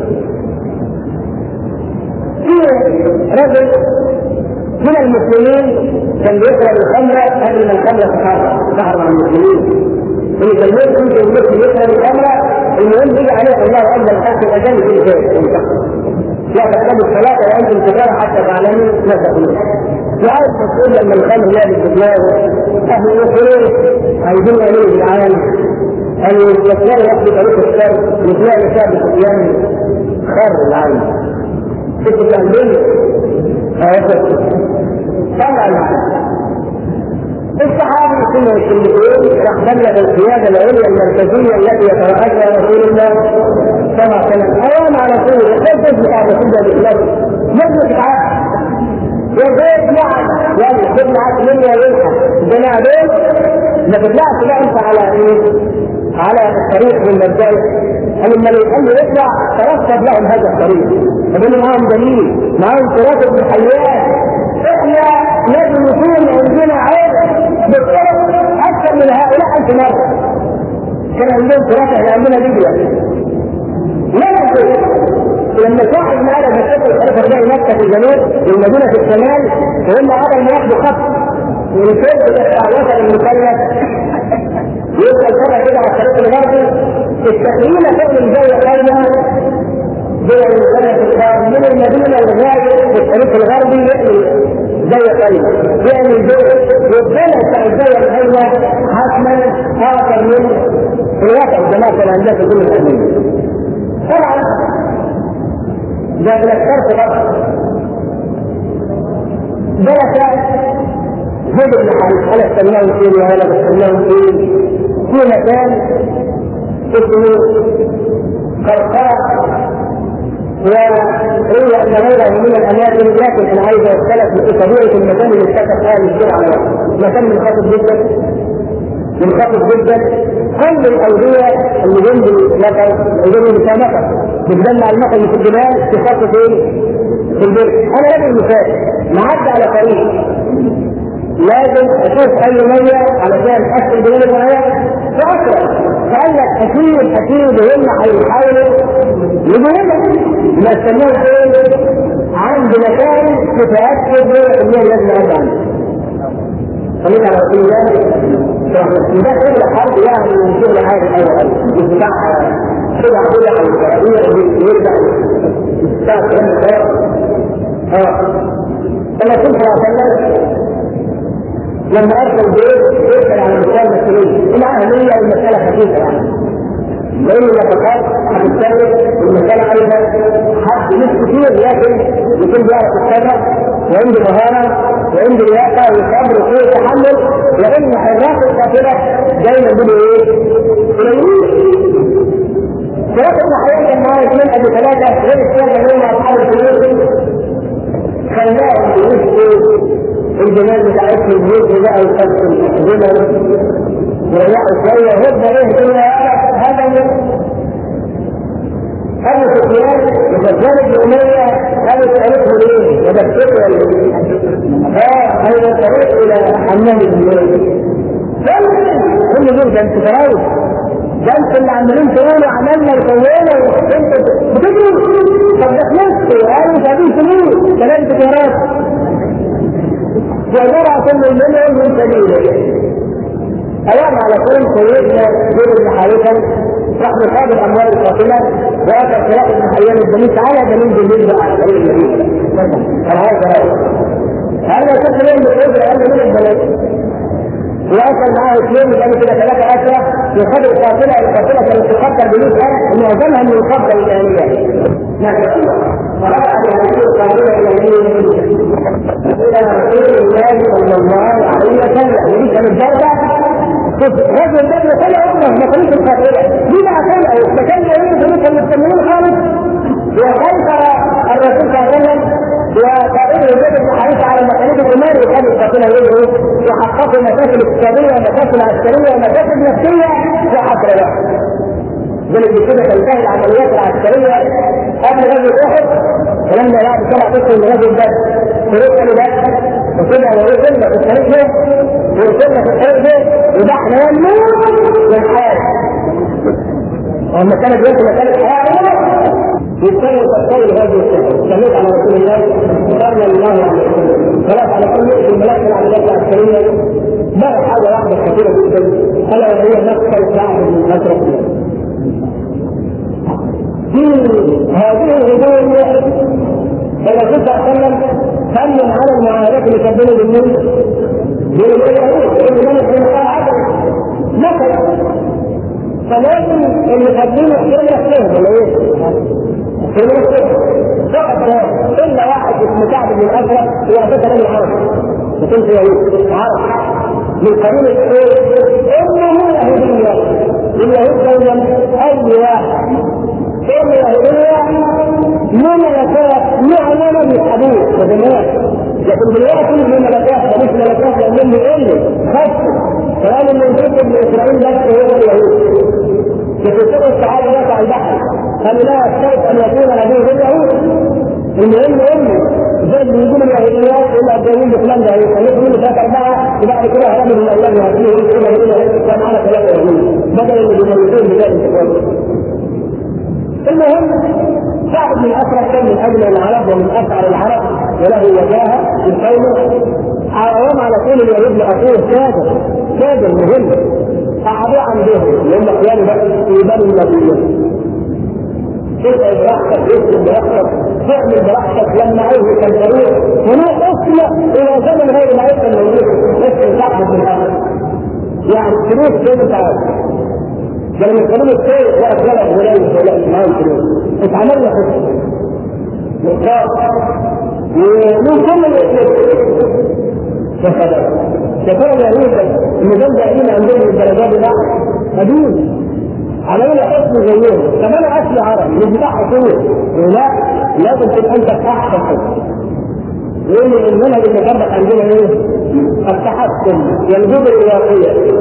في رجل من المسلمين كان بيشرب الخمر قبل ما الخمر تحرم تحرم المسلمين في كلمات كنت المسلم يشرب الخمر المهم يجي عليه الله اكبر حتى الاذان في البيت لا تقبلوا الصلاة وأنتم كفار حتى تعلموا ما تقولون. وعايز تقول لما الخمر لابس بدماغه أهل المسلمين عايزين يعملوا بالعالم أن يسيروا يأخذوا طريق الشر وتلاقي شاب سفيان خارج العالم ست تعليم طبعا الصحابي كنا الكلمتين راح بلغ القياده العليا المركزيه التي يترأسها رسول الله صلى الله عليه وسلم ايام على رسول الله كيف تثبت على رسول الله بالاسلام؟ مجلس عقل يا زيد نعم يلا خد معاك مني يا يلحق الجماعه دول ما تطلعش بقى انت على ايه؟ على الطريق من البدايه قال لما يخلي يطلع ترصد لهم هذا الطريق فبين معاهم دليل معاهم صراط ابن حيان احنا لازم يكون عندنا علم بالطرق اكثر من هؤلاء الف مره كان عندهم صراط احنا عندنا ليبيا لازم لما صاحب معنا مسافه الخليفه تلاقي مكه في الجنوب والمدينه في الشمال وهم اول ما ياخدوا خط من الفيل بتاع الوطن المكلف يبقى الفرع كده على الطريق الغربي التكليمه تعمل زي قايمه زي المثلث من المدينه لغايه الطريق الغربي يعمل زي قايمه يعمل زي والثلث بتاع الزاويه القايمه حتما اكثر من الواقع الجماعه الهندسه كل الامريكيه طبعا ده بالشرط بقى جلس زيد بن حارث انا استناه فين وانا بستناه فين في مكان اسمه قرقرة وروي ان غيره من الاماكن لكن انا عايز اتكلم في طبيعه المكان اللي اتكلم فيها الشيء على مكان منخفض جدا منخفض جدا كل الاوديه اللي جنب المطر جنب المسابقه بتجمع المطر في الجبال تخفف ايه؟ في البر انا راجل مثال معدي على طريق لازم اشوف اي ميه علشان اسال بلاد معين فاسرع فقال لك اكيد اكيد هم هيحاولوا يجوا هنا نستناهم فين؟ عند مكان متاكد من ان لازم نعدي عنه خلينا على رسول الله ده شغل حرب يعني من شغل حاجه ايوه مش بتاع خدع خدع يرجع بتاع كلام ده اه كما كنت صلى لما ارسل بيت يسال عن المسائل المسؤوليه الاهميه والمساله خفيفه يعني لان النفقات هتتكلم المساله ايضا حد مش كتير لكن يكون بيعرف يتكلم وعنده مهارة وعنده لياقة وصبر وقوة تحمل لأن حراس القافلة دايما بيقولوا إيه؟ قليلين ثلاثة ابن حيان كان معاه اثنين أبو ثلاثة غير الثلاثة اللي هم أصحاب الفلوس خلاهم يمشوا الجمال بتاعتهم البيت بقى يقسم الجمل يريحوا شوية هدى إيه كده هذا ابو سفيان وسفيان بن اميه قالوا تعرفه ليه؟ وذكرته اه هذا الطريق الى حمام بن اميه كل دول ده انت تراوح ده انت اللي عمالين تقولوا عملنا وسوينا وانت بتجري طب ده نفسي قالوا مش عايزين فلوس كلام تجارات وزرع كل منهم من سبيله ايام على طول سيدنا زيد بن حارثه راح بقابل اموال القاتله واتى خلاف بن حيان الدليل تعالى دليل بالليل بقى على طريق المدينه هذا هذا كل يوم بالعذر قال من البلد وأصل معاه اثنين كانوا كده ثلاثة أسرة يخدوا القافلة القافلة كانت تقدر بمئة ألف معظمها من القبضة الإيرانية. ما شاء الله. فرأى هذه القافلة الإيرانية إلى رسول الله صلى الله عليه وسلم ودي كانت دولة رجل ده كان عمره ما كانش القافلة دي بقى كان ده كان يعيش كانوا مستنيين خالص وخير الرسول صلى الله عليه وسلم وقائد الزيد بن حارثه على المكانات الامام وكان يستطيع يدعو يحققوا مشاكل اقتصاديه ومشاكل عسكريه ومشاكل نفسيه وحصر له. ذلك بكده تنتهي العمليات العسكريه قبل غزوه احد ولما بعد سبع اشهر من غزوه بدر فريق بدر وكده ووصلنا في الطريق ده ووصلنا في الطريق ده وده احنا نموت ونحارب. وما كانت يوصل مكان الحياه يتكلم تقول هذه السنه سميت على رسول الله صلى الله عليه وسلم خلاص على كل في ملف العمليات العسكريه بقى حاجه واحده كثيره جدا الا وهي مقتل سعد بن اشرف في هذه الغدوه الرسول صلى الله عليه وسلم سلم على المعارك اللي كان بينه وبين بين اليهود بين الملك بن مثلا فلازم اللي خدينه كلمه فهم ولا ايه؟ فقط الا واحد اسمه كعب بن الازرق هو اساسا من العرب ما كانش يهود عرب من قبيل ايه؟ انه يهوديه اليهود دايما اي واحد كلمه يهوديه مملكات معلنه بالحديث وجميع لكن دلوقتي من ملكات مش ملكات لانهم يقلوا خفوا فقالوا ان الجزء من اسرائيل بس هو اليهود يفسروا الصحابه يقع البحر قالوا لا يشترط ان يكون نبي اليهود المهم امه زي اللي يقول اليهوديات الا الجايين بفلان ده يخليكم منه ثلاثة أربعة وبعد كده هرموا من الأولاد وهاتيه كده كده كان معانا ثلاثة يهود بدل اللي بيميزون بذلك المهم سعد بن الأسرى كان من أجل العرب ومن أشعر العرب وله وجاهة في قومه حرام على طول اليهود لأخوه كادر كادر مهم قعدوا عندهم اللي هم قيام في بني النبي تسعد براحتك يسلم براحتك تعمل براحتك لما عايز كان طريق هناك اسمع الى زمن غير ما يسلم موجود اسم صاحب من الارض يعني فلوس كده تعال لما يسلموا السيء وقت غلط ولا ولا معاهم فلوس اتعمل له حكم مقدار ومن كل الاسلام يا ترى اليهود النظام ده عندهم الدرجات ده قديم علينا حكم زيهم طب انا اصلي عربي مش بتاع حكومه لا لازم تبقى انت احسن حكم لان المنهج اللي جنبك عندنا ايه؟ التحكم ينبذ الواقية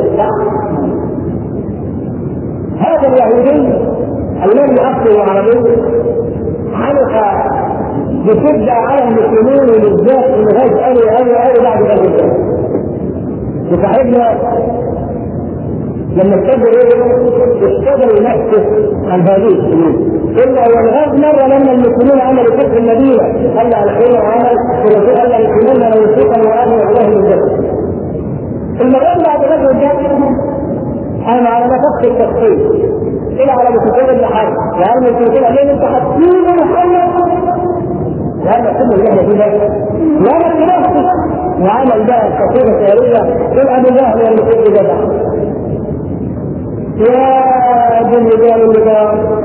هذا اليهودي الذي اصله عربي حلق بشده على المسلمين وبالذات في لغايه قوي قوي قوي بعد ذلك وصاحبنا لما اشتغل اشتغل ينفس عن هذه السنين الا والغاز مره لما المسلمين عملوا فتح المدينه قال على خير وعمل الرسول قال يسلمون لو يسوقا واغنى الله من ذلك المرة بعد غزوة الجبل انا على نفس التفصيل الى على مسلمين بن حرب يعني المسلمين قال انت حاطين محمد لأن كل اللي احنا فيه لا نتنفس وعمل بقى كثيرة سيارية قل أبو جهل اللي في جدع يا ذي الرجال النظام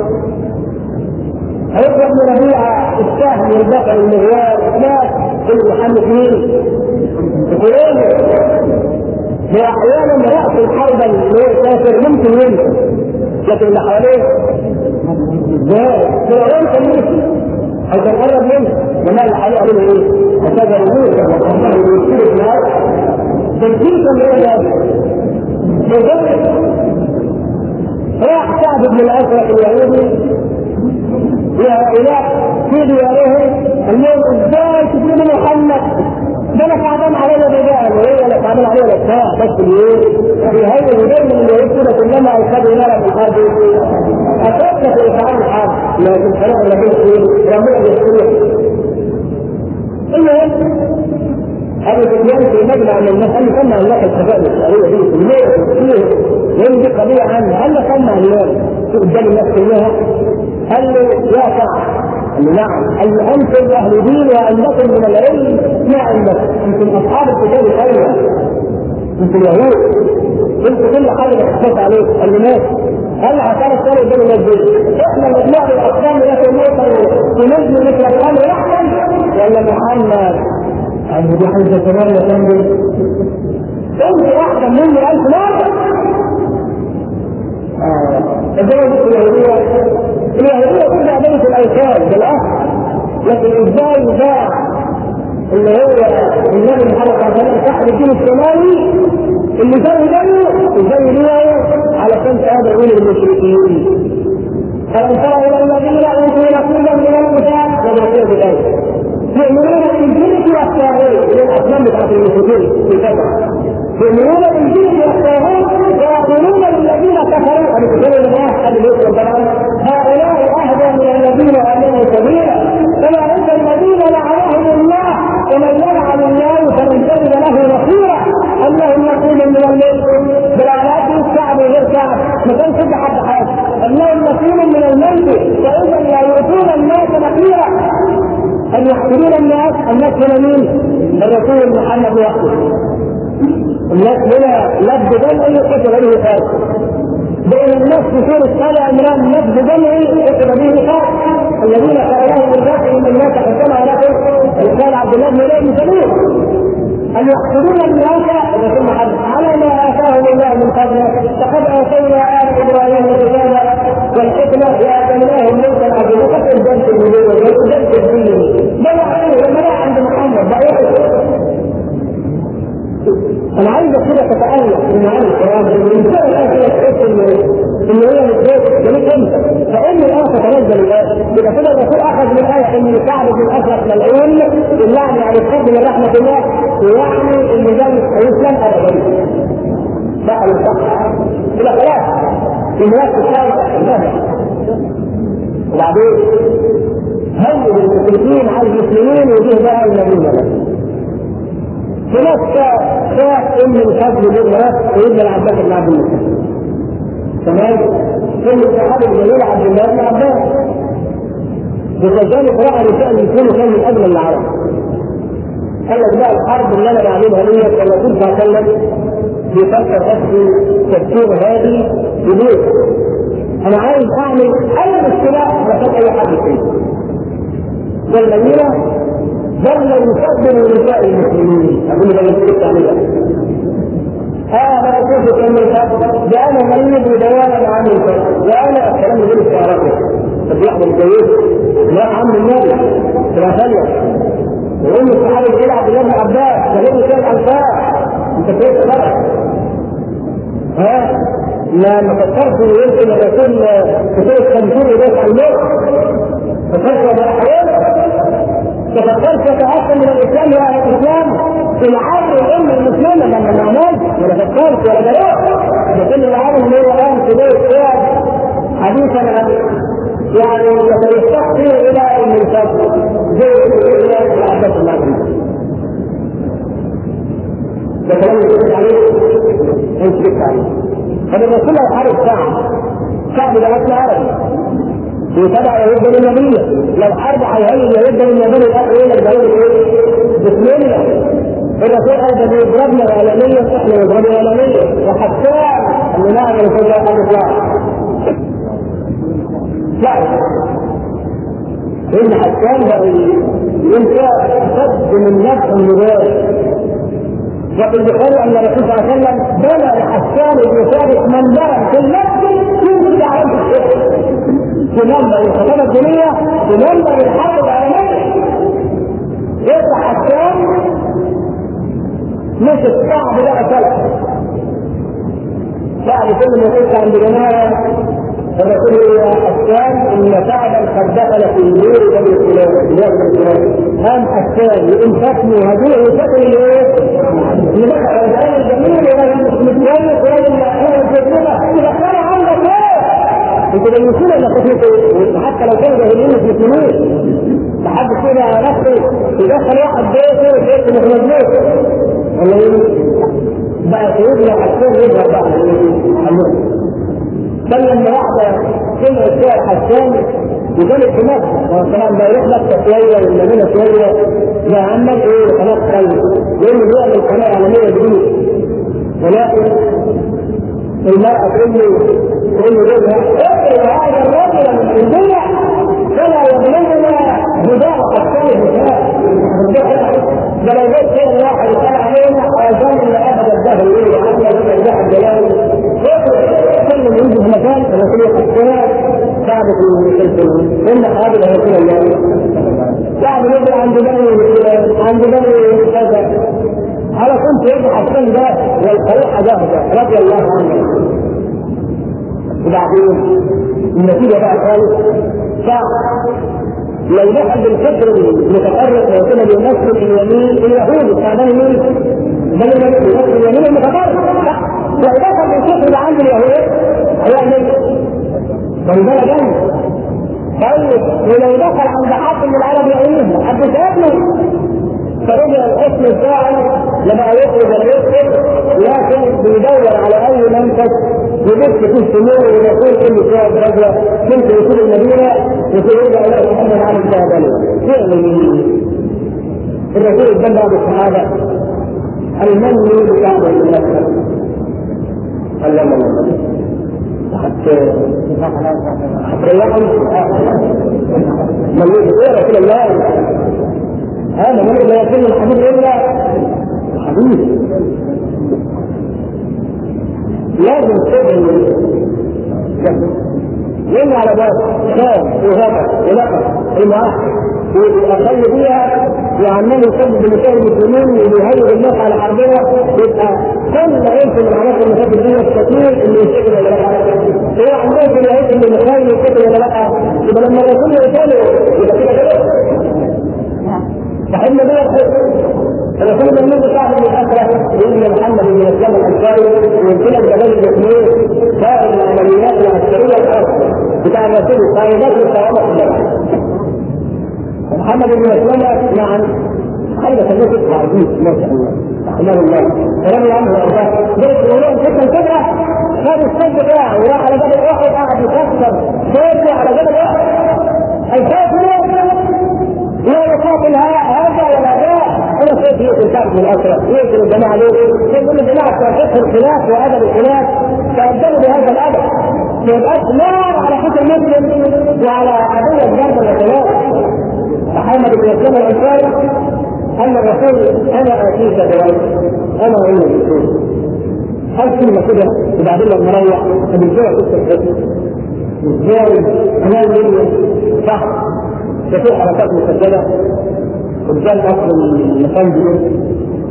عقبة بن ربيعة السهم والبقر المغيار ناس محمد مين؟ يقولون هي احيانا راس الحرب اللي هو الكافر ممكن ينسى لكن اللي حواليه ازاي؟ فرعون كان ينسى او كان قرب منه وما اللي حواليه قالوا له ايه؟ هكذا الموت والله يشترك معاه تنسيق اللي هو ده راح سعد بن الازرق اليهودي لهؤلاء في ديارهم اليوم ازاي تجيب محمد ده انا تعبان عليه الرجال وهي لا تعبان عليه الاسماء بس اليوم في هذا اليوم من اليهود كده كلما اخذوا نار في الحرب اشد في افعال الحرب لكن خلاص لكن في ربنا يستطيع المهم ابو سفيان في مجمع من الناس قال سمع الله الشباب الشعريه دي كلها لان دي قضيه عنها قال له سمع اليوم قدام الناس كلها قال له يا سعد قال له نعم قال له انتم اهل دين وانكم من العلم ما عندكم انتم اصحاب الكتاب الاول انتم يهود انتم كل حاجه بتحفظ عليك قال له ماشي قال له عشان الثاني قدام الناس احنا مجموعه الاقسام لكن نقدر تنزل مثل الامر احسن ولا محمد عنده دي حاجه كمان يا فندم انت احسن مني الف مره الدولة اليهودية اليهودية كلها بنت الأوثان بالأصل لكن إزاي يباع اللي هو النبي محمد صلى الله عليه وسلم صاحب الدين السماوي اللي زي زيه زي رواية علشان تقابل المشركين فلم ترى إلى الذين أوتوا نصيبا من الكتاب وما فيه بذلك يؤمنون بالجنة والطاغوت الأصنام بتاعت المشركين في فترة يؤمنون بالجنة والطاغوت ويقولون للذين كفروا أن كفروا الله أن يكفر طبعا هؤلاء أهدى من الذين آمنوا سبيلا أولئك الذين لعنهم الله ومن يلعن الله فلن تجد له نصيرا أنهم يقولون من الليل بلعنات الكعب وغير كعب ما كانش في حد حاجة أنهم يقولون من الميت فإذا لا يؤتون الناس نقيرا أن يحسدون الناس الناس هنا مين؟ الرسول محمد وحده الناس هنا لفظ جمعي كتب به خالص بين الناس في سورة آل عمران لفظ جمعي كتب به خالص الذين قالوا بالباطل من الناس حكمها لكم قال عبد الله بن ابي سبيل أن يحسدون الناس الرسول محمد على ما آتاهم الله من فضله فقد آتينا آل إبراهيم الكتاب والحكمة وآتيناهم ملكا عظيما وقد الجنة النبوة والجنة الدين ما يعرفون لما عند محمد بقى انا عايزك كده تتالق من معاني القران الانسان الان كده تحس ان ان هي متضايق جميل انت فان الان تتنزل الايه يبقى كده الرسول اخذ من الايه ان كعب بن اشرف ملعون اللعن يعني الحب من رحمه الله ويعني ان ده يسلم ابدا بقى الصح كده خلاص الناس تشاور وبعدين هل المسلمين على المسلمين وجه بقى النبي في ناس شاف ان الفضل بن ناس سيدنا العباس بن عبد المطلب تمام كل الصحابه الجليل عبد الله بن عباس وكذلك راى رسائل يكونوا كانوا من اجمل العرب قال لك بقى الحرب اللي انا بعملها ديت الرسول صلى الله عليه وسلم بيفكر اخذ تفكير هادي بدون انا عايز اعمل اي مشكله مكان اي حد فيه والمدينه ظل يقدم نساء المسلمين اقول له لما تعملها هذا كيف كان ده انا مريض ودوانا عن الفرق وانا الكلام غير استعراضي طب يحضر الجيش لا عم النبي تبقى ثانيه وام الصحابه الجيل عبد الله بن عباس وبعدين كان الفاء انت كيف غلط ها لا ما فكرت يمكن الرسول كتير التنفيذ يدافع الموت فكرت احيانا تفكرت يتعصب من الاسلام يا الاسلام في العالم الام المسلمه لما ما عملت ولا فكرت ولا جربت لكن العالم اللي هو الان في بيت حديثا عن يعني يستقصي الى ان يصدق زي الى عبد الله ده كلام يقول عليه انت عليه فالرسول لو حارب شعب شعب ده اصل عربي وتبع يهود بني النبي لو حرب هيهيئ يهود بني النبي الاخر ايه اللي ايه؟ بسم الله الرسول قال ده بيضربنا اعلاميا احنا نضربه اعلاميا وحتى ان نعمل في الله الله لا ان حسان بقى ينفع صد من نفس المبارك وفي البخاري ان الرسول صلى الله عليه وسلم بنى لحسان بن ثابت منبرا في المسجد ينزل عليه الشيخ في منبر الخطابه الدينيه في منبر الحرب العالميه يطلع حسان مش الصعب بقى سلف بعد كل ما قلت عند جماعه فنقول يا حسان ان سعدا قد دخل في نور بني فلان قام حسان وان فتنوا هذه فتن الايه؟ اللي دخل الانسان الجميل ولا مش متجوز ولا مأخوذ بالربا يدخلوا عندك ايه؟ انتوا بيوصلوا انك حتى لو كانوا جاهلين مش مسلمين لحد كده على نفسه يدخل واحد بيته ويقول مش مظبوط ولا ايه؟ بقى سيدنا حسان يظهر بقى بل لما واحده سمع الشعر حسان وكانت في مصر طبعا ده يروح مكه شويه والمدينه شويه ده عمال ايه خلاص قلب لانه بيعمل قناه عالميه جديده ولكن المرأة تقول له تقول له جوزها اقرا هذا الرجل من الدنيا فلا يظلمنا بداع حسان النساء ده لو جيت كده واحد يطلع علينا اظن ابد الدهر يقول عنه الدهر الجلال كل من يجي في مكان الرسول حسان كعب في المسلسل ان قابل رسول الله كعب يجي عند بني عند بني كذا على كنت يجي حسان ده والخليقه جاهزه رضي الله عنه وبعدين النتيجه بقى خالص لو دخل بالفكر المتطرف ويكون بيمثل اليمين اليهود استعمال مين؟ بل يمثل اليمين المتطرف لو دخل بالفكر ده عند اليهود هيعمل من ده جنب طيب ولو دخل عند حد من العرب يعينه حد سابني فرجع الحكم بتاعه لما يخرج ولا يدخل لكن بيدور على اي منفذ يبث فيه السمور ويقول كل شويه رجله كنت يقول المدينه يقول يرجع الى محمد عن الشهداني فعلا الرسول قدام بعض الصحابه قال من يريد كعبه المنفذ؟ قال لا لا لا حتى حتى من يريد يا رسول الله هذا من لا يكون الحديث الا حديث لازم تبني لان على باب خاف وهدى ولقب المؤخر والاقل بيها وعمال يسبب بنساء المسلمين ويهيئ الناس على حربنا يبقى كل عيش من عناصر المساجد الدنيا الكثير اللي يشتغل ولا لا هو عندهم اللي يعيش اللي مخايل يشتغل ولا لا يبقى لما الرسول يقتله يبقى كده كده فحنا بلا الرسول من النبي صاحب الاخره يقول محمد بن اسلام الانصاري ويمكن الجبل الاثنين صاحب العمليات العسكريه الاخرى بتاع الرسول قائدات القوامه الجبل محمد بن اسلام نعم خلى سميته عزيز ما شاء الله رحمه الله رضي عنه وارضاه ليش يقولون تلك الفكره خد السد بتاعه وراح على جبل احد قاعد يكسر سيفه على جبل احد الخوف لا يقاتل هذا ولا ذا انا كيف يقتل كعب بن الاشرف يقتل الجماعه ليه؟ يقول الجماعه فقه الخلاف وادب الخلاف تأدبوا بهذا الادب ما يبقاش نار على حكم المسلم وعلى قضيه الجنه والخلاف محمد بن يسلم الانصاري ان الرسول انا اتيك بوجه انا اقول الرسول هل كلمه كده وبعدين لما نروح طب ازاي قصه الحكم؟ ازاي انا صح ده في حركات مسجله قدام اصل المكان دي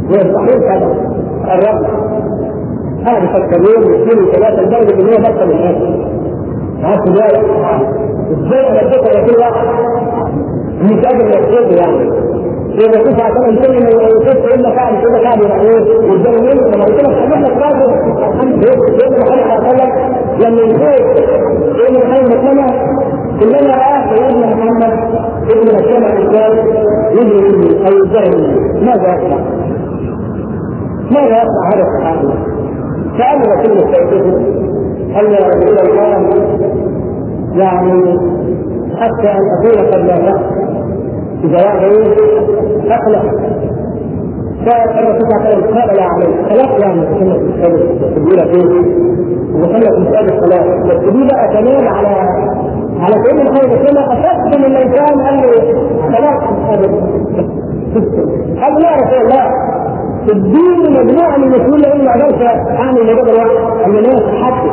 ويستحيل هذا الرب انا بفكرين واثنين وثلاثه لدرجه ان هي بطل الناس عارف ازاي؟ ازاي انا اديتها لكل واحد مش قادر يحسبه يعني إذا كنت عشان كل ما يشوف إلا فعل كده فعل يعني إيه والجو يمشي لما قلت لك حدث لك راجل سيدنا محمد صلى الله عليه وسلم لما يشوف سيدنا محمد سنة كلما رآه سيدنا محمد ابن مسلمة الإسلام يجري أو يجري ماذا يصنع؟ ماذا يصنع هذا الصحابي؟ سأل رسول الله قال يا رسول الله يعني حتى أن أقول قد لا تأخذ بجواب اقلق فالرسول صلى الله عليه وسلم قال عليه ثلاث يعني تقول فيه وخلت مسألة الصلاة بس دي بقى كمان على على سيدنا محمد صلى الله عليه وسلم أشد من الإنسان قال له ثلاث قال يا رسول الله الدين مجموعة من المسؤولين لأن ما أقدرش أعمل مجرد واحد أن الناس تحدث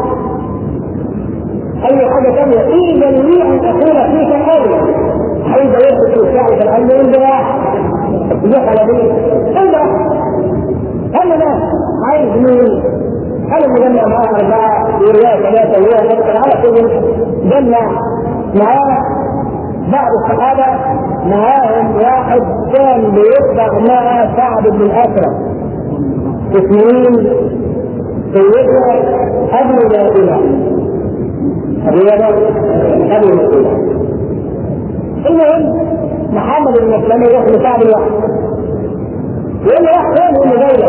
أي حاجة ثانية إذا لي أن أكون فيك أولا عايز يثبت الشعب فقال له انت دخل بيه انت قال لا عايز مين؟ قال المجمع معاه أربعة ورياء ثلاثة ورياء ثلاثة على كده جمع معاه بعض الصحابة معاهم واحد كان بيصبغ مع سعد بن الأسرم اثنين سيدنا قبل ما إلى الرياضة قبل ما إلى المهم محمد بن مسلمة يروح لسعد الواحد يقول له واحد فين يقول له جاي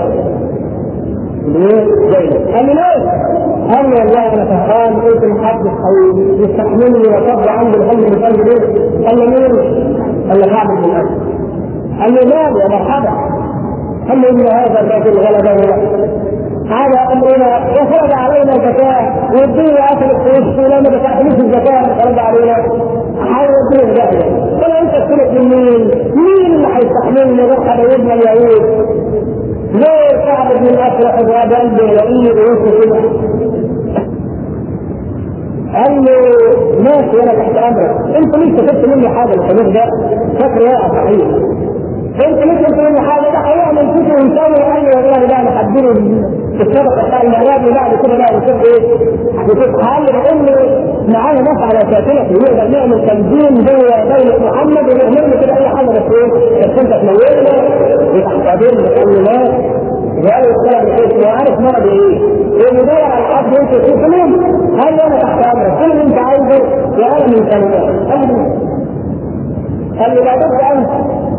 لك جاي لك قال له ليه؟ قال له والله انا سهران قلت محدث او يستحملني وصب عندي الحل من قلبي ليه؟ قال له مين؟ قال له كعب بن الاسد قال له ماذا يا مرحبا قال له ان هذا الرجل غلبه هذا امرنا وفرض علينا الزكاه والدنيا اكل الفلوس ولما دفعتلوش الزكاه فرض علينا حاول الدنيا جاهله قال انت تسلك من مين؟ مين اللي هيستحملني روح على ابن اليهود؟ ليه كعب بن الاشرف ابو قلبي يلاقيه رؤوسه كده قال له ماشي انا تحت امرك انت لسه خدت مني حاجه الحديث ده فاكر يا صحيح انت لسه خدت مني حاجه ده هيعمل فكره ونسوي قال له والله ده انا هديله السبق بتاع المغرب بعد كده بقى نشوف ايه نشوف حل بقول له معانا ناس على شاكلة نقدر نعمل تنظيم جوه دولة محمد ونعمل له كده اي حاجه بس ايه بس انت تمولنا وتحتضن بتقول له ناس وقالوا السلام عليكم وعارف مرض ايه؟ ومدور على الحد انت تشوف مين؟ هل انا تحت امرك كل اللي انت عايزه وانا من كلمات قال لي لا بد انت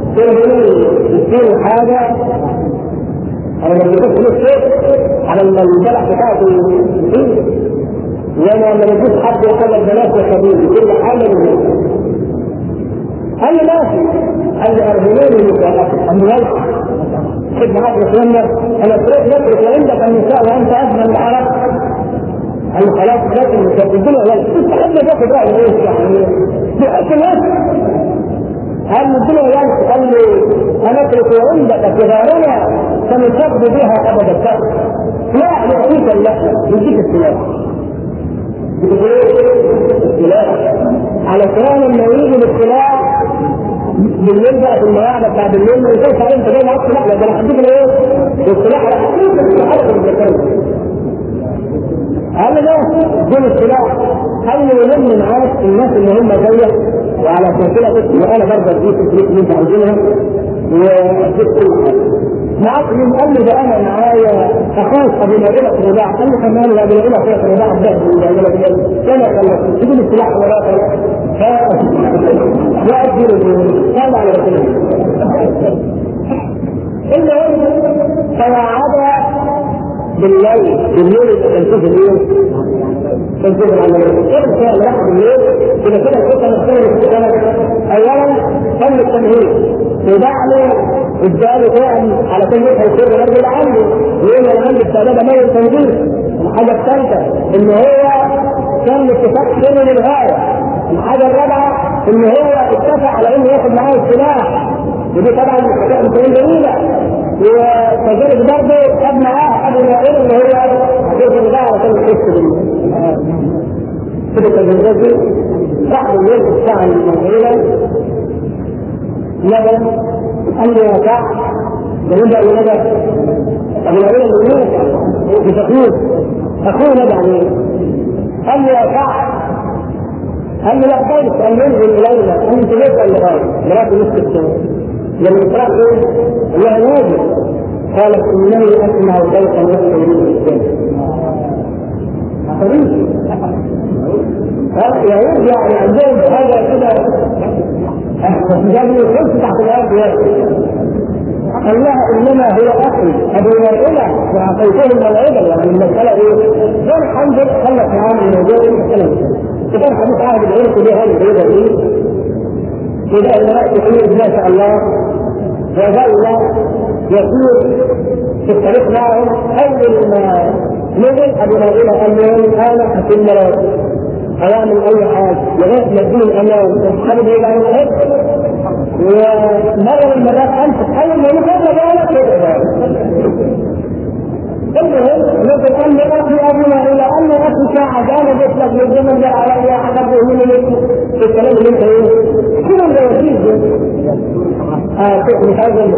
تقول حاجه انا لما بديت فلوس شيء على البلح بتاعته وانا لما بديت حد يقول لك بلاش يا حبيبي كل حاجه من قال لي ماشي قال لي ارجلوني مكافاه قال لي ماشي خد معاك يا اخوانا انا اشتريت نفسك وعندك النساء وانت اجمل العرب قال له خلاص لكن مش هتديله ولا تستحب تاخد راي ايه يعني بحس الناس قال له الدنيا يعني قال له هنترك عندك كبارنا سنصب بها ابد الدهر لا يعطيك اللحم يديك السلاح السلاح على كلام لما يجي بالسلاح بالليل بقى في المواعظ بتاع بالليل ما ينفعش عليه انت جاي معاك سلاح ده انا هديك ايه؟ السلاح هديك السلاح قال له دول السلاح قال له يلم معاك الناس اللي هم زيك وعلى سلسله وانا برضه اديك الفلوس اللي انت عايزينها واديك كل حاجه معاك مين قال لي ده انا معايا اخوك ابو نبيله في الرضاعه قال لي كمان ابو نبيله في الرضاعه الذهب كان خلص تجيب السلاح ولا لا اديله قال على رسول الله المهم فوعد بالليل بالليل تنتهي الايه؟ تنتهي العمليه كيف كان واحد بالليل اذا كده الحته مختلفه اولا تم التمهيد وبعده اداله فعل على كل يفهم سر الرب اللي عنده ويقول انا عندي استعداد اميز التنظيم الحاجه الثالثه ان هو كان اتفاق سر للغايه الحاجه الرابعه ان هو اتفق على انه ياخد معاه السلاح ودي طبعا بتكون جميله وكذلك برضه خد معاه ابو نائل اللي هو شيخ الغايه عشان يحس كده التجربات دي راح بالليل في الساعه المغربه لبن قال له يا كعب يقول له ندى ابو العلم يقول بتقييد اخوه ندى عليه قال له يا سعد قال له لبيك ان ينزل الينا انت ليس اللي غايب مراتي نصف السنه لما الاسراء ايه؟ الله نازل قالت انني اسمع صوتا يخرج من السنه يهود يعني عندهم حاجه كده يعني يخش تحت الارض قال لها انما هو اخي ابو مرئله واعطيته الموعظه يعني المساله ايه؟ كان حنظل خلص معاه من موضوع المساله وكان حديث عهد العلم كلها هذه العيله دي إذا أن رأيت ما شاء الله وظل يسير في الطريق معهم أول ما نزل أبو نبيل قال لهم أنا حكيم أيام أي حاجة لغاية ما الدين أمان والحرب إلى أن الحب ومرة من المرات أمسك أول ما يفرق بالك كده المهم نزل أن أخي أبونا إلى أن أخي ساعة أنا جيت لك من زمن جاء علي أحد من الكلام اللي أنت إيه كل ده يزيد آه مش عايز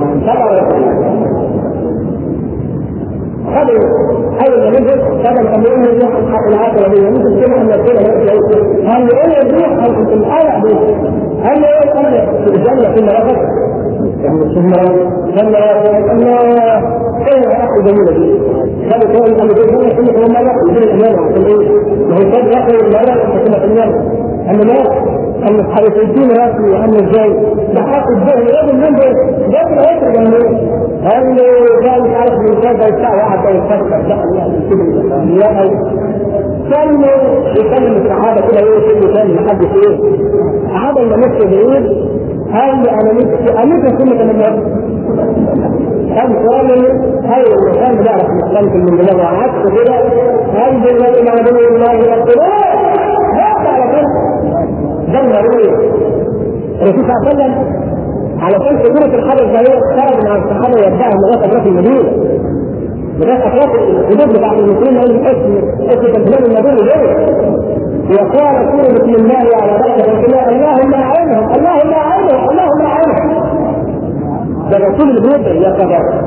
هذا هذا النموذج كان الامرين يروح الحق العاقله دي ممكن كده ان يكون هل ايه يروح في الايه دي هل ايه قال في الجنه في مرافق يعني في المرافق الله ايه اخي جميله دي هذا كان الامر دي كله كله ما يقول من الامانه في الايه ما هو كان يقول الامانه في الامانه ان الناس ان الحريصين ياتي وان ازاي بحق الظهر يقول من ده ده العصر يعني هل ده مش عارف من كذا الساعه واحده يفكر لا لا كان يكلم الصحابه كده ايه كل كان محدث ايه الصحابه اللي مشوا بعيد قال لي انا نفسي انا نفسي كل كلام كان سؤال هل الانسان بيعرف يستنتج من دماغه عكس كده هل بالله ما بين الله والقلوب هذا على كده ده الضروري الرسول صلى الله عليه وسلم علشان سهولة الحدث ده هي خرج مع الصحابة يدعهم لغاية أطراف المدينة لغاية أطراف الحدود بتاعت المسلمين قال اسم اسم تنزيل المدينة ليه؟ وقال كل بسم الله على بركة الله اللهم أعينهم اللهم أعينهم اللهم أعينهم ده الرسول اللي بيدعي يا كبار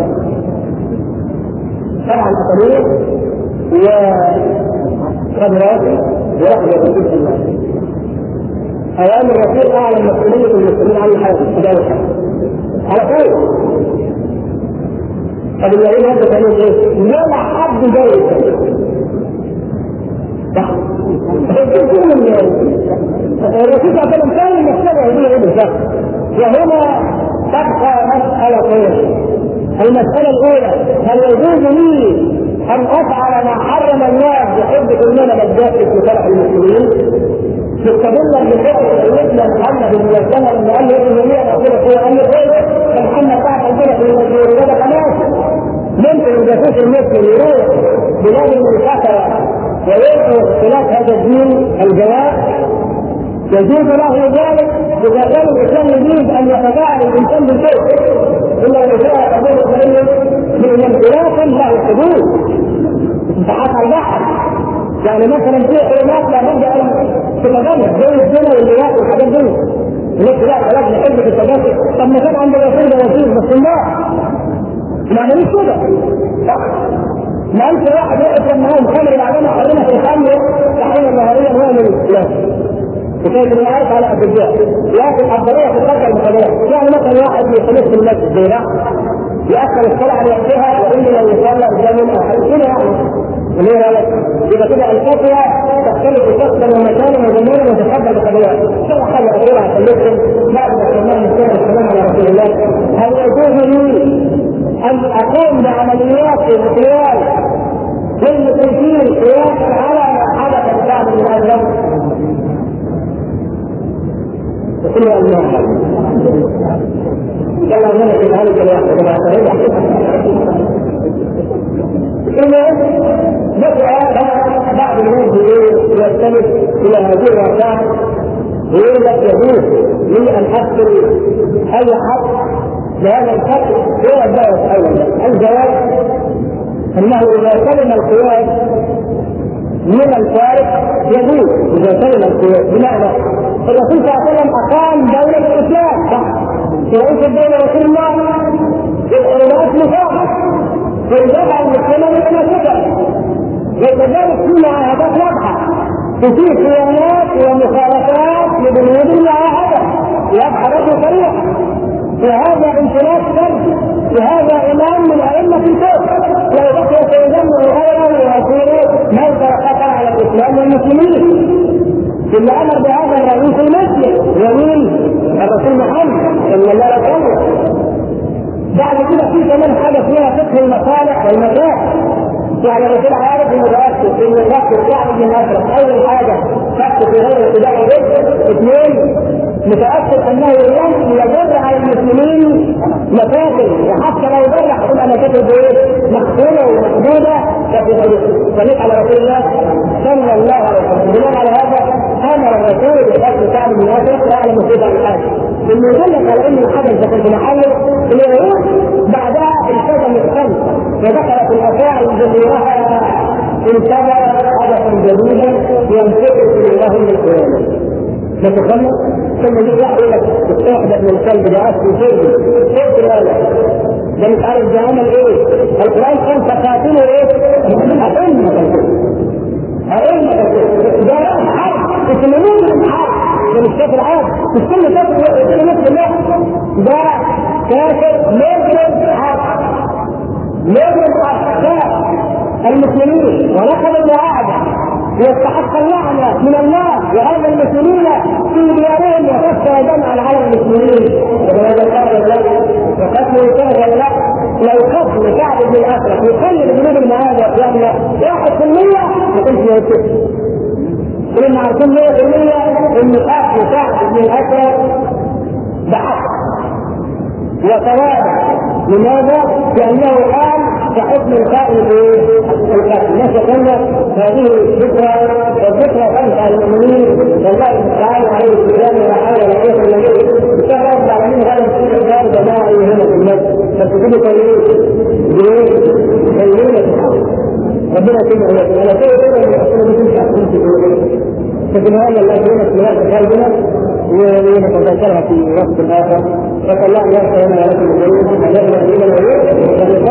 طبعا الطريق وخبرات ورحمة رسول الله ايام الرسول اعلم مسؤوليه المسلمين عن الحياه بدايه على خير طب الذين هذا كانوا ايه؟ ولا حد جاي الرسول صلى الله عليه وسلم كان المسألة هي ايه بالظبط؟ وهنا تبقى مسألتين المسألة الأولى هل يجوز لي أن أفعل ما حرم الله بحب كلنا مجاز في شرع المسلمين؟ يستدل بفعل سيدنا محمد بن مسلمة لما قال له ابن هي رسول الله قال له ايه؟ محمد بعد البلد من المسلمين ده خلاص ممكن الجاسوس المسلم يروح بلاد المنكسرة ويدعو اختلاف هذا الدين الجواب يجوز له ذلك اذا كان الاسلام يريد ان يتفاعل الانسان بالشيء الا اذا جاء قبول من انخلاف له حدود انتحاك البحر يعني مثلا في حرمات لابد ان تتغير زي الزنا واللواء والحاجات دي الناس لا خلاص نحب في التجاسس طب ما كان عند الرسول ده وزير بس الله ما عملوش كده ما انت واحد يقف لما هو مخمر بعدين حرمها في الخمر تحريم النهاريه هو من الاسلام وكانت الرعاية على الأبداع لكن الضرورة في الخلق المخدرات يعني مثلا واحد يخلص في المسجد زي ده يأخر الصلاة عن وقتها وإلا يصلى قدام أو حاجة كده يعني اللي هي يبقى كده الفتوى تختلف شخصا ومكانا وزمانا وتتقبل بقضايا شو حاجه اخيره عشان نختم بعد ما سمعنا السلام والسلام على رسول الله هل يجوز لي ان اقوم بعمليات اغتيال للمسلمين قياسا على ما حدث بعد من الاجل وكل الله يلا نمشي ذلك الواحد إذا بدأ بعض الناس يختلف إلى هذه الركعة يقول لك يجوز لي أن أقتل أي حد بهذا القتل هو الدعوة الأول الجواب أنه إذا سلم القياس من الفارق يجوز إذا سلم القياس بمعنى الرسول صلى الله عليه وسلم أقام دولة الإسلام صح؟ في رئيس الدولة رسول الله معاهدات واضحه وفي خيانات ومخالفات لبنود المعاهده واضحه برضه صريحه وهذا امتلاك فرد وهذا امام من ائمه الكفر لو بقي سيذم غيره ويصير موقع خطر على الاسلام والمسلمين ثم امر بهذا الرئيس المسلم ومين؟ الرسول محمد صلى الله عليه وسلم بعد كده في كمان حاجه فيها فقه المصالح والمكاسب يعني الرسول عارف انه متاكد ان الوقت بتاع ابن اشرف اول حاجه فقه في غير اتباع اثنين متاكد انه لن يضر على المسلمين مشاكل وحتى لو ضر هتبقى مشاكل بايه؟ مقتوله ومحدوده ففي على رسول الله صلى الله عليه وسلم بناء على هذا امر الرسول بقتل كعب بن اشرف واعلم مصيبه الحاج انه يدلك على ان الحدث ده في محله اليهود بعدها التزم الخمس ودخلت الافاعي جميعها انتظر حدثا جديدا ينتقل اليه من القيامه نتخلص ثم يجي واحد يقول لك استحدث من الكلب ده اسمه سيدي سيدي الولد ده مش عارف ده عمل ايه القران كان تقاتله ايه؟ ائمه ائمه ده حرب اسمه حرب ده مش كافر عاد مش كل كافر في نفس الوقت ده كافر مجرم حرب مجرم حرب المسلمين ونقض المعاهده يستحق اللعنة من الله وهذا المسلمين في ديارهم يخف دمعا على المسلمين وهذا كان له وقتل كان له لو قتل كعب بن الاشرف يخلي بجنود المعاهدة يعمل واحد في المية ما كنتش يوسف كلنا عارفين 100% ان قتل كعب بن الاشرف بحق وتوابع لماذا؟ لانه قال كحكم القائل ايه؟ القتل نفس قلنا هذه الذكرى والذكرى خمسه المؤمنين والله تعالى عليه السلام ولا حول ولا قوه الا بالله ان شاء الله رب العالمين هذا الشيء كان جماعي هنا في المسجد فتجد ايه؟ بايه؟ كلمه ربنا يتبع على كل كده من الاصول دي تنفع في لكن هذا الذين في هذا قلبنا ونتذكرها في وقت اخر فالله يغفر لنا ولكم الجنه اجرنا الى الولي